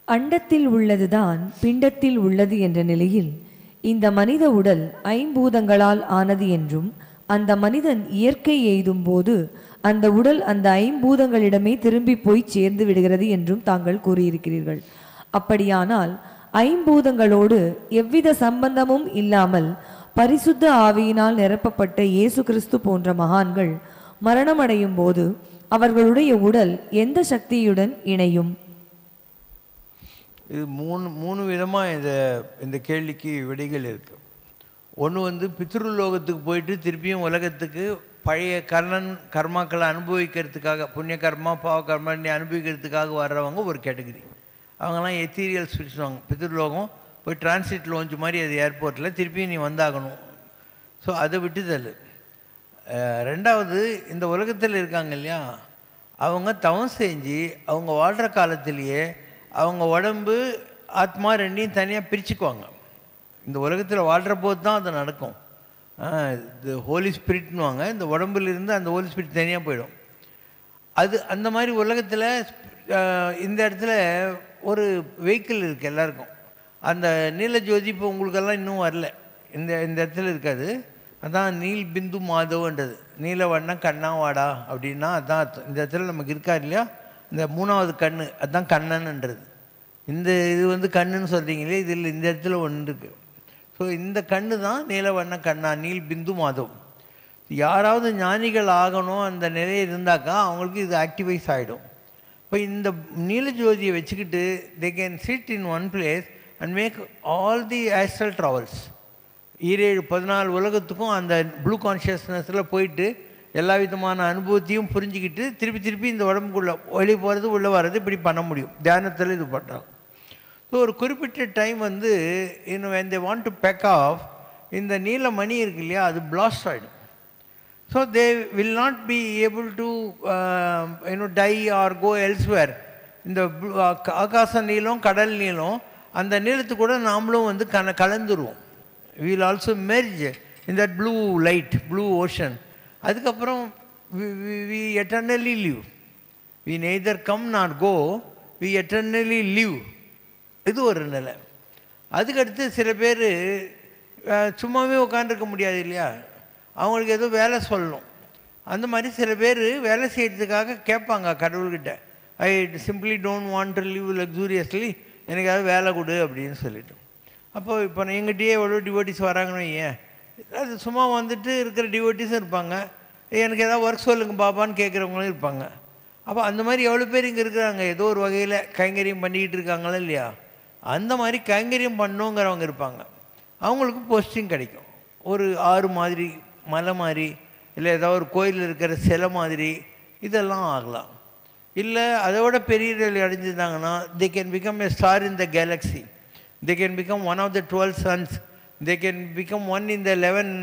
அண்டத்தில் உள்ளதுதான் பிண்டத்தில் உள்ளது என்ற நிலையில் இந்த மனித உடல் ஐம்பூதங்களால் ஆனது என்றும் அந்த மனிதன் இயற்கை எய்தும் போது அந்த உடல் அந்த ஐம்பூதங்களிடமே திரும்பி போய் சேர்ந்து விடுகிறது என்றும் தாங்கள் கூறியிருக்கிறீர்கள் அப்படியானால் ஐம்பூதங்களோடு எவ்வித சம்பந்தமும் இல்லாமல் பரிசுத்த ஆவியினால் நிரப்பப்பட்ட இயேசு கிறிஸ்து போன்ற மகான்கள் மரணமடையும் போது அவர்களுடைய உடல் எந்த சக்தியுடன் இணையும்
இது மூணு மூணு விதமாக இந்த இந்த கேள்விக்கு விடைகள் இருக்கு ஒன்று வந்து பித்ருலோகத்துக்கு போயிட்டு திருப்பியும் உலகத்துக்கு பழைய கர்ணன் கர்மாக்களை அனுபவிக்கிறதுக்காக புண்ணிய கர்மா பாவ கர்மா அனுபவிக்கிறதுக்காக வர்றவங்க ஒரு கேட்டகரி அவங்கெல்லாம் எத்தீரியல் சொல்லுவாங்க பித்ருலோகம் போய் டிரான்சிட் லோஞ்ச் மாதிரி அது ஏர்போர்ட்டில் திருப்பியும் நீ வந்தாகணும் ஸோ அதை விட்டுதல் அஹ், ரெண்டாவது இந்த உலகத்தில் இருக்காங்க இல்லையா அவங்க தவம் செஞ்சு அவங்க வாழ்கிற காலத்திலேயே அவங்க உடம்பு ஆத்மா ரெண்டையும் தனியாக பிரிச்சுக்குவாங்க இந்த உலகத்தில் வாழ்கிற போது தான் அது நடக்கும் இது ஹோலி ஸ்பிரிட்னுவாங்க இந்த உடம்புல இருந்து அந்த ஹோலி ஸ்பிரிட் தனியாக போயிடும் அது அந்த மாதிரி உலகத்தில் இந்த இடத்துல ஒரு வெஹிக்கிள் இருக்குது எல்லாருக்கும் அந்த நீல ஜோதி இப்போ உங்களுக்கெல்லாம் இன்னும் வரல இந்த இந்த இடத்துல இருக்காது அதான் நீல் பிந்து மாதவன்றது நீல வண்ணம் கண்ணா வாடா அப்படின்னா அதான் அர்த்தம். இந்த இடத்துல நமக்கு இருக்கா இல்லையா இந்த மூணாவது கண்ணு அதுதான் கண்ணன்ன்றது இந்த இது வந்து கண்ணுன்னு சொல்கிறீங்களே இதில் இந்த இடத்துல ஒன்று இருக்குது ஸோ இந்த கண்ணு தான் நீல வண்ண கண்ணா நீல் பிந்து மாதவ் யாராவது ஞானிகள் ஆகணும் அந்த நிலை இருந்தாக்கா அவங்களுக்கு இது ஆக்டிவைஸ் ஆகிடும் இப்போ இந்த நீலஜோதியை வச்சுக்கிட்டு they can sit in one place and make all the astral travels ஈரேழு பதினாலு உலகத்துக்கும் அந்த ப்ளூ கான்ஷியஸ்னஸில் போயிட்டு எல்லா விதமான அனுபவத்தையும் புரிஞ்சுக்கிட்டு திருப்பி திருப்பி இந்த உடம்புக்குள்ளே வெளியே போகிறது உள்ளே வர்றது இப்படி பண்ண முடியும் தியானத்தில் இது பண்ணுறாங்க ஸோ ஒரு குறிப்பிட்ட டைம் வந்து இன்னும் when they want to peck off இந்த நீல மணி இருக்கு இல்லையா அது பிளாஸ்ட் ஆகிடும் so they will not be able to you know die or go elsewhere இந்த blue- ஆக்க- ஆகாச நீளம் கடல் நீளம் அந்த நீளத்து கூட நாமளும் வந்து கல கலந்துருவோம் will also merge in that blue light blue ocean அதுக்கப்புறம் we eternally live we neither come not go we eternally live இது ஒரு நிலை அதுக்கடுத்து சில பேர் சும்மாவே உட்காந்துருக்க முடியாது இல்லையா அவங்களுக்கு ஏதோ வேலை சொல்லணும் அந்த மாதிரி சில பேர் வேலை செய்கிறதுக்காக கேட்பாங்க கடவுள்கிட்ட I simply don't want to live luxuriously எனக்கு ஏதாவது வேலை கொடு அப்படின்னு சொல்லிட்டு அப்போ இப்போ எங்கிட்டயே எவ்வளோ டிவோட்டிஸ் வராங்கன்னு ஏன் அது சும்மா வந்துட்டு இருக்கிற டிவோட்டிஸும் இருப்பாங்க எனக்கு ஏதாவது ஒர்க் சொல்லுங்க பாப்பான்னு கேட்குறவங்களும் இருப்பாங்க அப்போ அந்த மாதிரி எவ்வளோ பேர் இங்கே இருக்கிறாங்க ஏதோ ஒரு வகையில் கைங்கரியம் பண்ணிக்கிட்டு இருக்காங்களா இல்லையா அந்த மாதிரி கைங்கரியம் பண்ணுங்கிறவங்க இருப்பாங்க அவங்களுக்கு போஸ்டிங் கிடைக்கும் ஒரு ஆறு மாதிரி மலை மாதிரி இல்லை ஏதாவது ஒரு கோயிலில் இருக்கிற சிலை மாதிரி இதெல்லாம் ஆகலாம் இல்லை அதை விட பெரிய நிலை அடைஞ்சிருந்தாங்கன்னா they can become a star in the galaxy they can become one of the twelve suns they can become one in the eleven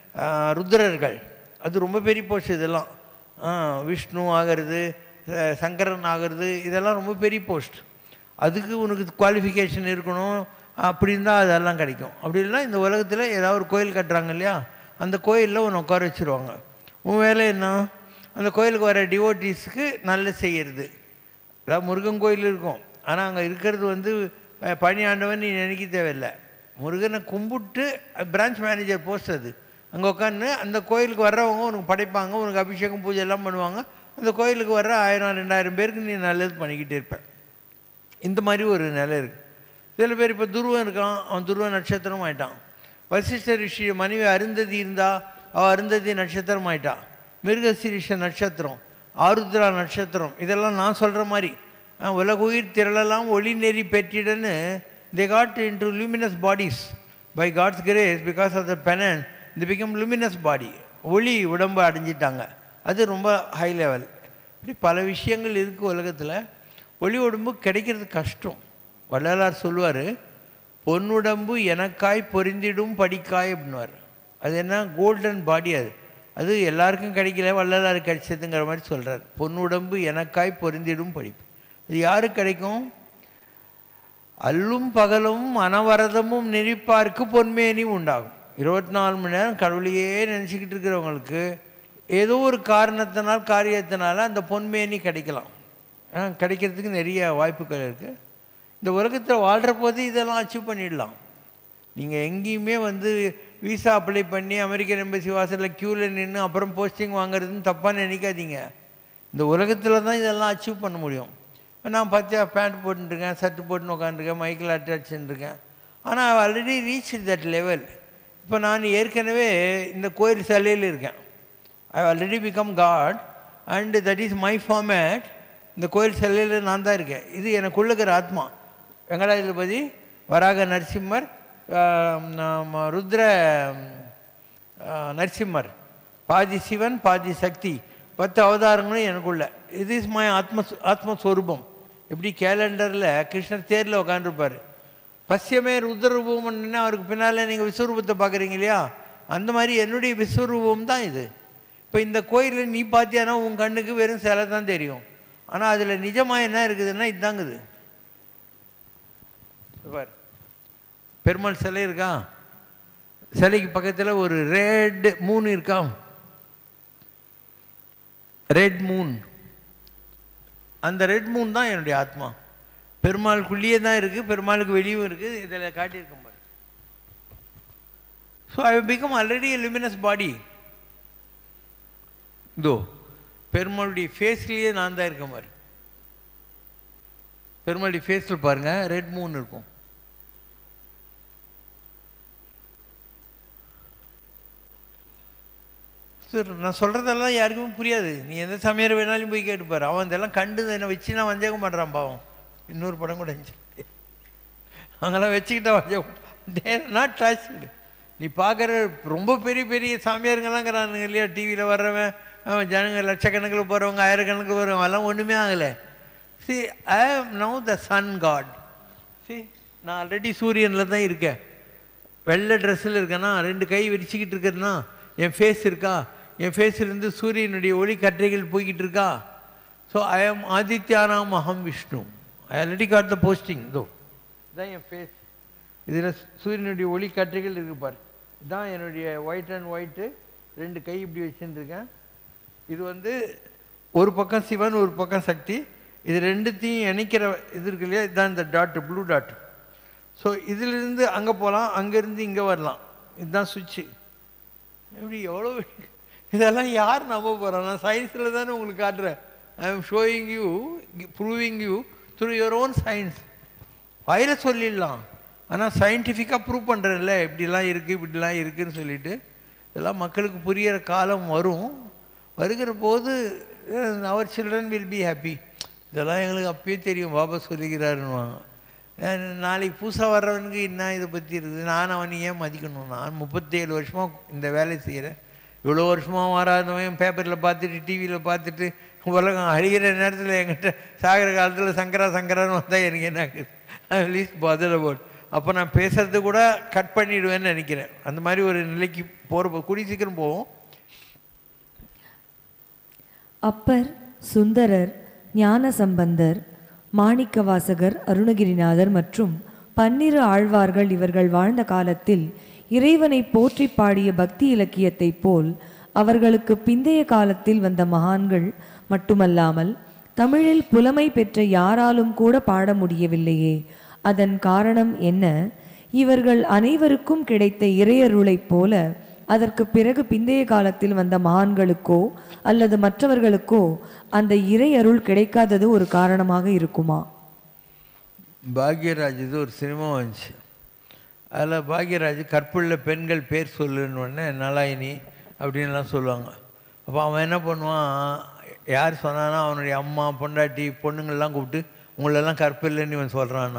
ருத்ரர்கள் அது ரொம்ப பெரிய போஸ்ட் இதெல்லாம் ஆ, விஷ்ணு ஆகிறது அஹ், சங்கரன் ஆகிறது இதெல்லாம் ரொம்ப பெரிய போஸ்ட் அதுக்கு உனக்கு குவாலிஃபிகேஷன் இருக்கணும் அப்படி இருந்தால் அதெல்லாம் கிடைக்கும் அப்படி இல்லைன்னா இந்த உலகத்தில் ஏதாவது ஒரு கோயில் கட்டுறாங்க இல்லையா அந்த கோயிலில் உன்னை உட்கார வச்சுருவாங்க உன் வேலை என்ன அந்த கோயிலுக்கு வர டிவோட்டிஸ்க்கு நல்ல செய்யறது அதாவது முருகன் கோயில் இருக்கும் ஆனால் அங்கே இருக்கிறது வந்து அஹ், பழனி ஆண்டவன் நீ நினைக்க தேவையில்லை முருகனை கும்பிட்டு பிரான்ச் மேனேஜர் போஸ்ட் அது அங்கே உட்காந்து அந்த கோயிலுக்கு வர்றவங்க உனக்கு படைப்பாங்க உனக்கு அபிஷேகம் பூஜை எல்லாம் பண்ணுவாங்க அந்த கோயிலுக்கு வர்ற ஆயிரம் ரெண்டாயிரம் பேருக்கு நீ நல்லது பண்ணிக்கிட்டே இருப்ப இந்த மாதிரி ஒரு நிலை இருக்குது சில பேர் இப்போ துருவம் இருக்கான் அவன் துருவ நட்சத்திரம் ஆயிட்டான் வசிஷ்ட ரிஷி மனைவி அருந்ததி இருந்தா அவள் அருந்ததி நட்சத்திரம் ஆயிட்டான் மிருகசீரிஷ நட்சத்திரம் ஆருத்ரா நட்சத்திரம் இதெல்லாம் நான் சொல்கிற மாதிரி ஆ, உலக உயிர் திரளெல்லாம் ஒளி நெறி பெற்றிடன்னு they got into luminous bodies by God's grace because of the penance they become luminous body ஒளி உடம்பு அடைஞ்சிட்டாங்க அது ரொம்ப ஹை லெவல் இப்படி பல விஷயங்கள் இருக்குது உலகத்தில் ஒளி உடம்பு கிடைக்கிறது கஷ்டம் வள்ளலார் சொல்லுவார் பொன்னுடம்பு எனக்காய் பொரிந்திடும் படிக்காய் அப்படின்னுவார் அது என்ன கோல்டன் பாடி அது அது எல்லாருக்கும் கிடைக்கல வள்ளலார் கிடைச்சதுங்கிற மாதிரி சொல்கிறார் பொன்னுடம்பு எனக்காய் பொரிந்திடும் படிப்பு இது யாருக்கு கிடைக்கும் அல்லும் பகலும் அனவரதமும் நெறிப்பார்க்கு பொன்மேனியும் உண்டாகும் இருபத்தி நாலு மணி நேரம் கடவுளையே நினச்சிக்கிட்டு இருக்கிறவங்களுக்கு ஏதோ ஒரு காரணத்தினால் காரியத்தினால அந்த பொன்மேனி கிடைக்கலாம் ஆ, கிடைக்கிறதுக்கு நிறைய வாய்ப்புகள் இருக்குது இந்த உலகத்தில் வாழ்கிற போது இதெல்லாம் அச்சீவ் பண்ணிடலாம் நீங்கள் எங்கேயுமே வந்து விசா அப்ளை பண்ணி அமெரிக்கன் எம்பசி வாசலில் க்யூவில் நின்று அப்புறம் போஸ்டிங் வாங்குறதுன்னு தப்பாக நினைக்காதீங்க இந்த உலகத்தில் தான் இதெல்லாம் அச்சீவ் பண்ண முடியும் நான் பார்த்தியா பேண்ட் போட்டுருக்கேன் சர்ட் போட்டுன்னு உட்காந்துருக்கேன் மைக்கில் அட்டாச்சுருக்கேன் ஆனால் I already reach that level இப்போ நான் ஏற்கனவே இந்த கோயில் சிலையில் இருக்கேன் I already become God and that is my format இந்த கோயில் சிலையில் நான் தான் இருக்கேன் இது எனக்குள்ள இருக்கிற ஆத்மா வெங்கடாஜலபதி வராக நரசிம்மர் ஆஹ், நம்ம ருத்ர ஆஹ், நரசிம்மர் பாதி சிவன் பாதி சக்தி பத்து அவதாரங்களும் எனக்குள்ள இது இஸ் மை ஆத்ம ஆத்மஸ்வரூபம் எப்படி கேலண்டரில் கிருஷ்ணர் தேரில் உட்காந்துருப்பார் பசியமே ருத்ரரூபம்னா அவருக்கு பின்னால் நீங்கள் விஸ்வரூபத்தை பார்க்குறீங்க இல்லையா அந்த மாதிரி என்னுடைய விஸ்வரூபம் தான் இது இப்போ இந்த கோயிலில் நீ பார்த்தியானா உன் கண்ணுக்கு வெறும் சிலை தான் தெரியும் ஆனால் அதில் நிஜமாக என்ன இருக்குதுன்னா இதுதாங்குது இது பாரு பெருமாள் சிலை இருக்கா சிலைக்கு பக்கத்தில் ஒரு ரெட் மூன் இருக்கா ரெட் மூன் அந்த ரெட் மூன் தான் என்னுடைய ஆத்மா பெருமாளுக்குள்ளேயே தான் இருக்குது பெருமாளுக்கு வெளியும் இருக்குது இதில் காட்டியிருக்கேன் பாரு so I become already a luminous body இதோ பெருமாளுடைய ஃபேஸ்லேயே நான் தான் இருக்க மாதிரி பெருமாளுடைய ஃபேஸில் பாருங்க ரெட் மூன் இருக்கும் சார் நான் சொல்கிறதெல்லாம் யாருக்குமே புரியாது நீ எந்த சமையல் வேணாலும் போய் கேட்டுப்பாரு அவன் இதெல்லாம் கண்டு என்னை வச்சு நான் வஞ்சகம் பண்ணுறான் பாவம் இன்னொரு படம் கூட இருந்துச்சு அவங்களாம் வச்சுக்கிட்டா வஞ்சகம் நாட் ட்ராஸ்டு நீ பார்க்குற ரொம்ப பெரிய பெரிய சாமியாருங்கெல்லாம்ங்கிறானுங்க இல்லையா டிவியில் வர்றவன் அவன் ஜனங்க லட்சக்கணக்கில் போகிறவங்க ஆயிரக்கணக்கில் போகிறவங்க அதெல்லாம் ஒன்றுமே ஆகலை see I am now the sun God see நான் ஆல்ரெடி சூரியனில் தான் இருக்கேன் வெள்ளை ட்ரெஸ்ஸில் இருக்கேன்னா ரெண்டு கை விரிச்சிக்கிட்டு இருக்கிறேன்னா என் ஃபேஸ் இருக்கா என் ஃபேஸ்லேருந்து சூரியனுடைய ஒளி கற்றைகள் போய்கிட்டு இருக்கா ஸோ ஐ ஆம் ஆதித்யானாம் அகம் Vishnu I already got the posting though இதான் என் ஃபேஸ் இதில் சூரியனுடைய ஒளி கற்றைகள் இருக்கு பாரு இதான் என்னுடைய ஒயிட் அண்ட் ஒயிட்டு ரெண்டு கை இப்படி வச்சுருக்கேன் இது வந்து ஒரு பக்கம் சிவன் ஒரு பக்கம் சக்தி இது ரெண்டுத்தையும் இணைக்கிற இது இருக்கு இல்லையா இதுதான் இந்த டாட் ப்ளூ டாட் ஸோ இதிலிருந்து அங்கே போகலாம் அங்கேருந்து இங்கே வரலாம் இதுதான் சுவிட்சு எப்படி எவ்வளோ இதெல்லாம் யார் நம்ப போகிறோம் நான் சயின்ஸில் தானே உங்களுக்கு காட்டுறேன் I am showing you proving you through your own science வாயில சொல்லிடலாம் ஆனால் சயின்டிஃபிக்காக ப்ரூவ் பண்ணுறேன்ல இப்படிலாம் இருக்குது இப்படிலாம் இருக்குதுன்னு சொல்லிட்டு இதெல்லாம் மக்களுக்கு புரியிற காலம் வரும் வருகிற போது அவர் சில்ட்ரன் வில் பி ஹாப்பி இதெல்லாம் எங்களுக்கு அப்பயே தெரியும் பாபா சொல்லிக்கிறாருன்னுவாங்க அஹ் நாளைக்கு புதுசாக வர்றவனுக்கு என்ன இதை பற்றி இருக்குது நான் அவனை ஏன் மதிக்கணும் நான் முப்பத்தேழு வருஷமாக இந்த வேலை செய்கிறேன் இவ்வளோ வருஷமாக வராதவன் பேப்பரில் பார்த்துட்டு டிவியில் பார்த்துட்டு உலகம் அழிகிற நேரத்தில் என்கிட்ட சாகிற காலத்தில் சங்கரா சங்கரான்னு வந்தால் எனக்கு என்ன ஆகுது லீஸ்ட் பதல் அபவுட் அப்போ நான் பேசுறது கூட கட் பண்ணிடுவேன்னு நினைக்கிறேன் அந்த மாதிரி ஒரு நிலைக்கு போகிற கூடி சீக்கிரம் போவோம்
அப்பர் சுந்தரர் ஞானசம்பந்தர் மாணிக்கவாசகர் அருணகிரிநாதர் மற்றும் பன்னிரு ஆழ்வார்கள் இவர்கள் வாழ்ந்த காலத்தில் இறைவனை போற்றி பாடிய பக்தி இலக்கியத்தைப் போல் அவர்களுக்கு பிந்தைய காலத்தில் வந்த மகான்கள் மட்டுமல்லாமல் தமிழில் புலமை பெற்ற யாராலும் கூட பாட முடியவில்லையே அதன் காரணம் என்ன இவர்கள் அனைவருக்கும் கிடைத்த இறையருளைப் போல அதற்கு பிறகு பிந்தைய காலத்தில் வந்த மகான்களுக்கோ அல்லது மற்றவர்களுக்கோ அந்த இறை அருள் கிடைக்காதது ஒரு காரணமாக இருக்குமா
பாக்யராஜ் இது ஒரு சினிமா வந்துச்சு அதில் பாக்யராஜ் கற்புள்ள பெண்கள் பேர் சொல்லுன்னு உடனே நலாயினி அப்படின்லாம் சொல்லுவாங்க அப்போ அவன் என்ன பண்ணுவான் யார் சொன்னானா அவனுடைய அம்மா பொண்டாட்டி பொண்ணுங்கள்லாம் கூப்பிட்டு உங்களெல்லாம் கற்பில்லைன்னு இவன் சொல்கிறான்னா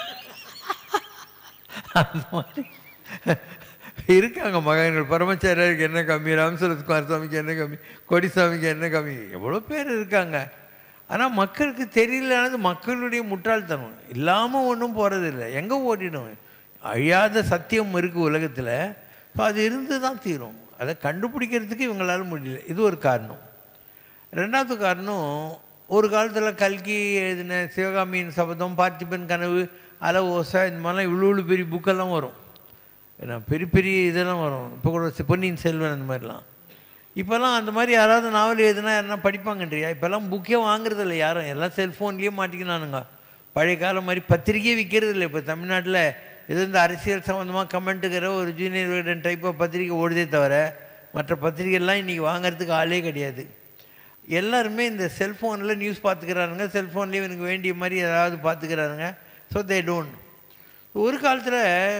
அந்த மாதிரி இருக்காங்க மகன்கள் பரமச்சாரியருக்கு என்ன கம்மி ராமசுரத்குமார் சுவாமிக்கு என்ன கம்மி கொடிசாமிக்கு என்ன கம்மி எவ்வளோ பேர் இருக்காங்க ஆனால் மக்களுக்கு தெரியலனது மக்களுடைய முட்டாள்தனம் இல்லாமல் ஒன்றும் போகிறதில்ல எங்கே ஓடிடும் அழியாத சத்தியம் இருக்குது உலகத்தில் ஸோ அது இருந்து தான் தீரும் அதை கண்டுபிடிக்கிறதுக்கு இவங்களால முடியல இது ஒரு காரணம் ரெண்டாவது காரணம் ஒரு காலத்தில் கல்கி எழுதின சிவகாமியின் சபதம் பார்த்திபன் கனவு அல ஓசை இந்த மாதிரிலாம் இவ்வளோ இவ்வளோ பெரிய புக்கெல்லாம் வரும் ஏன்னா பெரிய பெரிய இதெல்லாம் வரும் இப்போ கூட சி- பொன்னியின் செல்வன் அந்த மாதிரிலாம் இப்போல்லாம் அந்த மாதிரி யாராவது நாவல் எழுதுனா யாருன்னா படிப்பாங்கன்றியா இப்போல்லாம் புக்கே வாங்குறதில்ல யாரும் எல்லாம் செல்ஃபோன்லேயே மாட்டிக்கினானுங்க பழைய காலம் மாதிரி பத்திரிக்கையே விற்கிறது இல்லை இப்போ தமிழ்நாட்டில் எது இந்த அரசியல் சம்மந்தமாக கமெண்ட்டுக்கிற ஒரு ஜூனியர் விகடன் டைப் ஆஃப் பத்திரிக்கை ஓடுதே தவிர மற்ற பத்திரிகைலாம் இன்றைக்கி வாங்குறதுக்கு ஆளே கிடையாது எல்லாருமே இந்த செல்ஃபோனில் நியூஸ் பார்த்துக்கிறானுங்க செல்ஃபோன்லேயே இவனுக்கு வேண்டிய மாதிரி ஏதாவது பார்த்துக்கிறானுங்க ஸோ தே டோன்ட் ஒரு காலத்தில்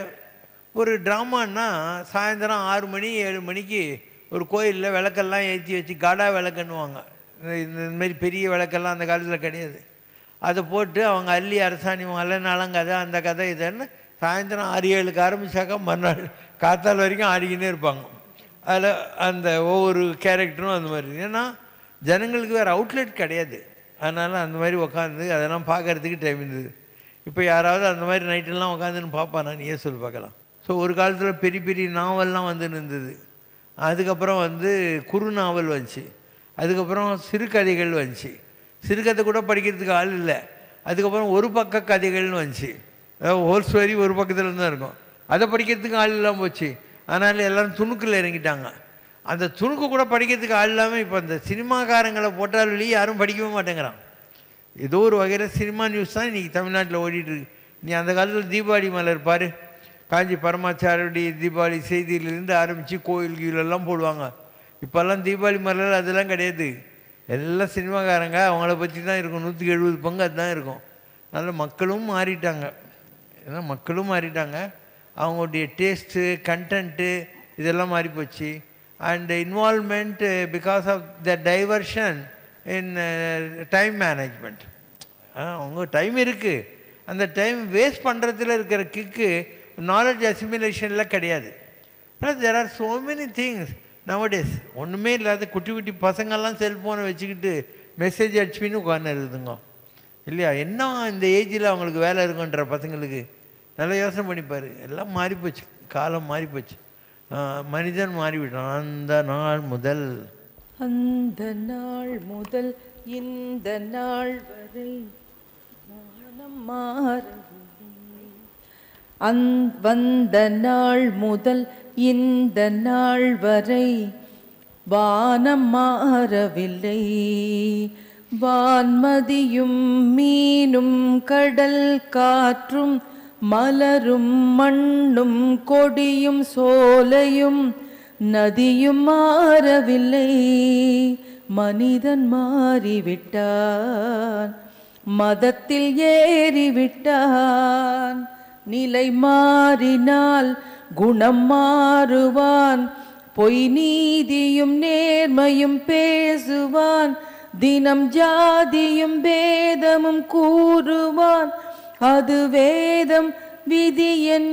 ஒரு ட்ராமான்னா சாயந்தரம் ஆறு மணி ஏழு மணிக்கு ஒரு கோயிலில் விளக்கெல்லாம் ஏற்றி வச்சு காடா விளக்குன்னுவாங்க இந்த இந்த மாதிரி பெரிய விளக்கெல்லாம் அந்த காலத்தில் கிடையாது அதை போட்டு அவங்க அள்ளி அரசாணி மலை நலங்கதை அந்த கதை இதுன்னு சாயந்தரம் ஆறு ஏழுக்கு ஆரம்பிச்சாக்கா மறுநாள் காத்தால் வரைக்கும் ஆடிக்கினே இருப்பாங்க அதில் அந்த ஒவ்வொரு கேரக்டரும் அந்த மாதிரி ஏன்னா ஜனங்களுக்கு வேறு அவுட்லெட் கிடையாது அதனால் அந்த மாதிரி உட்காந்து அதெல்லாம் பார்க்கறதுக்கு டைம் இருந்தது இப்போ யாராவது அந்த மாதிரி நைட்டெல்லாம் உட்காந்துன்னு பார்ப்பானா நீயே சொல்லி பார்க்கலாம் ஸோ ஒரு காலத்தில் பெரிய பெரிய நாவல்லாம் வந்து இருந்தது அதுக்கப்புறம் வந்து குறு நாவல் வந்துச்சு அதுக்கப்புறம் சிறுகதைகள் வந்துச்சு சிறுகதை கூட படிக்கிறதுக்கு ஆள் இல்லை அதுக்கப்புறம் ஒரு பக்க கதைகள்னு வந்துச்சு அதாவது ஹோல் ஸ்டோரி ஒரு பக்கத்தில் தான் இருக்கும் அதை படிக்கிறதுக்கு ஆள் இல்லாமல் போச்சு அதனால் எல்லாரும் துணுக்கில் இறங்கிட்டாங்க அந்த துணுக்கு கூட படிக்கிறதுக்கு ஆள் இல்லாமல் இப்போ அந்த சினிமாக்காரங்களை போட்டால் வெளியே யாரும் படிக்கவே மாட்டேங்கிறான் ஏதோ ஒரு வகையில் சினிமா நியூஸ் தான் இன்றைக்கி தமிழ்நாட்டில் ஓடிட்டு இருக்கு நீ அந்த காலத்தில் தீபாவளி மலர் பாரு காஞ்சி பரமாச்சாரியுடைய தீபாவளி செய்தியிலிருந்து ஆரம்பித்து கோயில் கீழெல்லாம் போடுவாங்க இப்போல்லாம் தீபாவளி மலர் அதெல்லாம் கிடையாது எல்லாம் சினிமாக்காரங்க அவங்கள பற்றி தான் இருக்கும் நூற்றுக்கு எழுபது பங்கு அதுதான் இருக்கும் அதனால் மக்களும் மாறிட்டாங்க ஏன்னா மக்களும் மாறிட்டாங்க அவங்களுடைய டேஸ்ட்டு கண்டென்ட்டு இதெல்லாம் மாறி போச்சு and involvement because of the diversion in time management அவங்க டைம் இருக்குது அந்த டைம் வேஸ்ட் பண்ணுறதுல இருக்கிற கிக்கு நாலேஜ் அசிமிலேஷனில் கிடையாது plus there are so many things nowadays ஒன்றுமே இல்லாத குட்டி குட்டி பசங்கள்லாம் செல்ஃபோனை வச்சுக்கிட்டு மெசேஜ் அடிச்சுன்னு உட்காந்து இருக்குதுங்க இல்லையா என்ன இந்த ஏஜில் அவங்களுக்கு வேலை இருக்குன்ற பசங்களுக்கு நல்லா யோசனை பண்ணிப்பாரு எல்லாம் மாறி போச்சு காலம் மாறி போச்சு ஆஹ் மனிதன் மாறிவிட்டான் அந்த நாள் முதல்
அந்த நாள் முதல் இந்த நாள் வரை மனம் மாறவில்லை அந் வந்த நாள் முதல் இந்த நாள் வரை வானம் மாறவில்லை வான்மதியும் மீனும் கடல் காற்றும் மலரும் மண்ணும் கொடியும் சோலையும் நதியும் மாறவில்லை மனிதன் மாறிவிட்டான் மதத்தில் ஏறிவிட்டான் நிலை மாறினால் குணம் மாறுவான் பொய் நீதியும் நேர்மையும் பேசுவான் தினம் ஜாதியும் பேதமும் கூறுவான் அது வேதம் விதி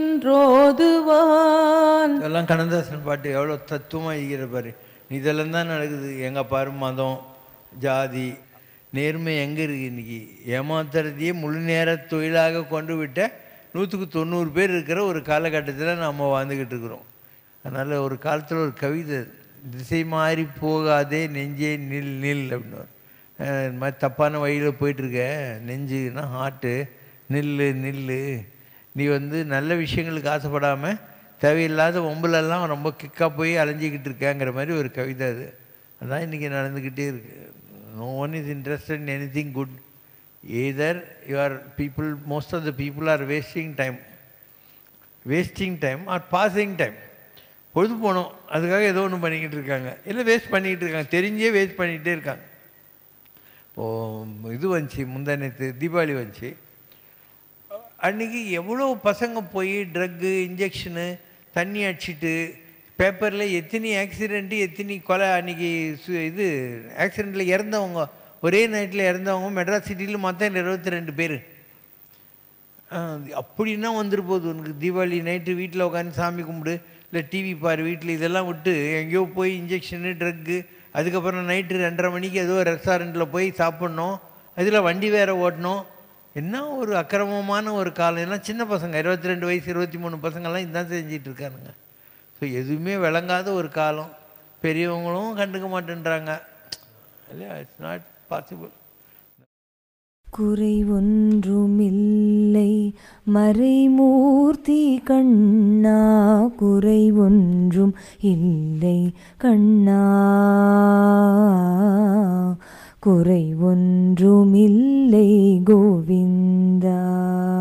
என்றோதுவான்
இதெல்லாம் கண்ணதாசன் பாட்டு எவ்வளோ தத்துவமாக இருக்கிற பாரு இதெல்லாம் தான் நடக்குது எங்கே பாரு மதம் ஜாதி நேர்மை எங்கே இருக்குது இன்றைக்கி ஏமாத்துறதையே முழு நேர தொழிலாக கொண்டு விட்ட நூற்றுக்கு தொண்ணூறு பேர் இருக்கிற ஒரு காலகட்டத்தில் நாம் வாழ்ந்துக்கிட்டு இருக்கிறோம் அதனால் ஒரு காலத்தில் ஒரு கவிதை திசை மாறி போகாதே நெஞ்சே நில் நில் அப்படின்னு அஹ் இந்த மாதிரி தப்பான வழியில் போயிட்டுருக்க நெஞ்சுனா ஹார்ட்டு நில்லு நில்லு நீ வந்து நல்ல விஷயங்களுக்கு ஆசைப்படாமல் தேவையில்லாத ஒம்புலெல்லாம் ரொம்ப கிக்காக போய் அலைஞ்சிக்கிட்டு இருக்கேங்கிற மாதிரி ஒரு கவிதை அது அதான் இன்றைக்கி நடந்துக்கிட்டே இருக்கு no one is interested in anything good either your people most of the people are wasting time wasting time or passing time பொழுது போகணும் அதுக்காக ஏதோ ஒன்று பண்ணிக்கிட்டு இருக்காங்க இல்லை வேஸ்ட் பண்ணிக்கிட்டு இருக்காங்க தெரிஞ்சே வேஸ்ட் பண்ணிக்கிட்டே இருக்காங்க இப்போது இது வந்துச்சு முந்தா நேற்று தீபாவளி வந்துச்சு அன்றைக்கி எவ்வளோ பசங்க போய் ட்ரக்கு இன்ஜெக்ஷனு தண்ணி அடிச்சிட்டு பேப்பரில் எத்தனை ஆக்சிடெண்ட்டு எத்தனை கொலை அன்றைக்கி சு இது ஆக்சிடெண்ட்டில் இறந்தவங்க ஒரே நைட்டில் இறந்தவங்க மெட்ராஸ் சிட்டியில் மொத்தம் இருபத்தி ரெண்டு பேர் அப்படின்னா வந்துரு போகுது உனக்கு தீபாவளி நைட்டு வீட்டில் உட்காந்து சாமி கும்பிடு இல்லை டிவி பாரு வீட்டில் இதெல்லாம் விட்டு எங்கேயோ போய் இன்ஜெக்ஷனு ட்ரக்கு அதுக்கப்புறம் நைட்டு ரெண்டரை மணிக்கு ஏதோ ரெஸ்டாரண்ட்டில் போய் சாப்பிட்ணும் அதில் வண்டி வேற ஓட்டணும் என்ன ஒரு அக்கிரமமான ஒரு காலம் எல்லாம் சின்ன பசங்க இருபத்தி ரெண்டு வயசு இருபத்தி மூணு பசங்கள்லாம் இதுதான் செஞ்சிட்டு இருக்கானுங்க ஸோ எதுவுமே விளங்காத ஒரு காலம் பெரியவங்களும் கண்டுக்க மாட்டேன்றாங்க இல்லையா இட்ஸ் நாட் பாசிபிள்
குறை ஒன்றுமில்லை மறைமூர்த்தி கண்ணா குறை ஒன்றும் இல்லை கண்ணா குறை ஒன்றுமில்லை கோவிந்தா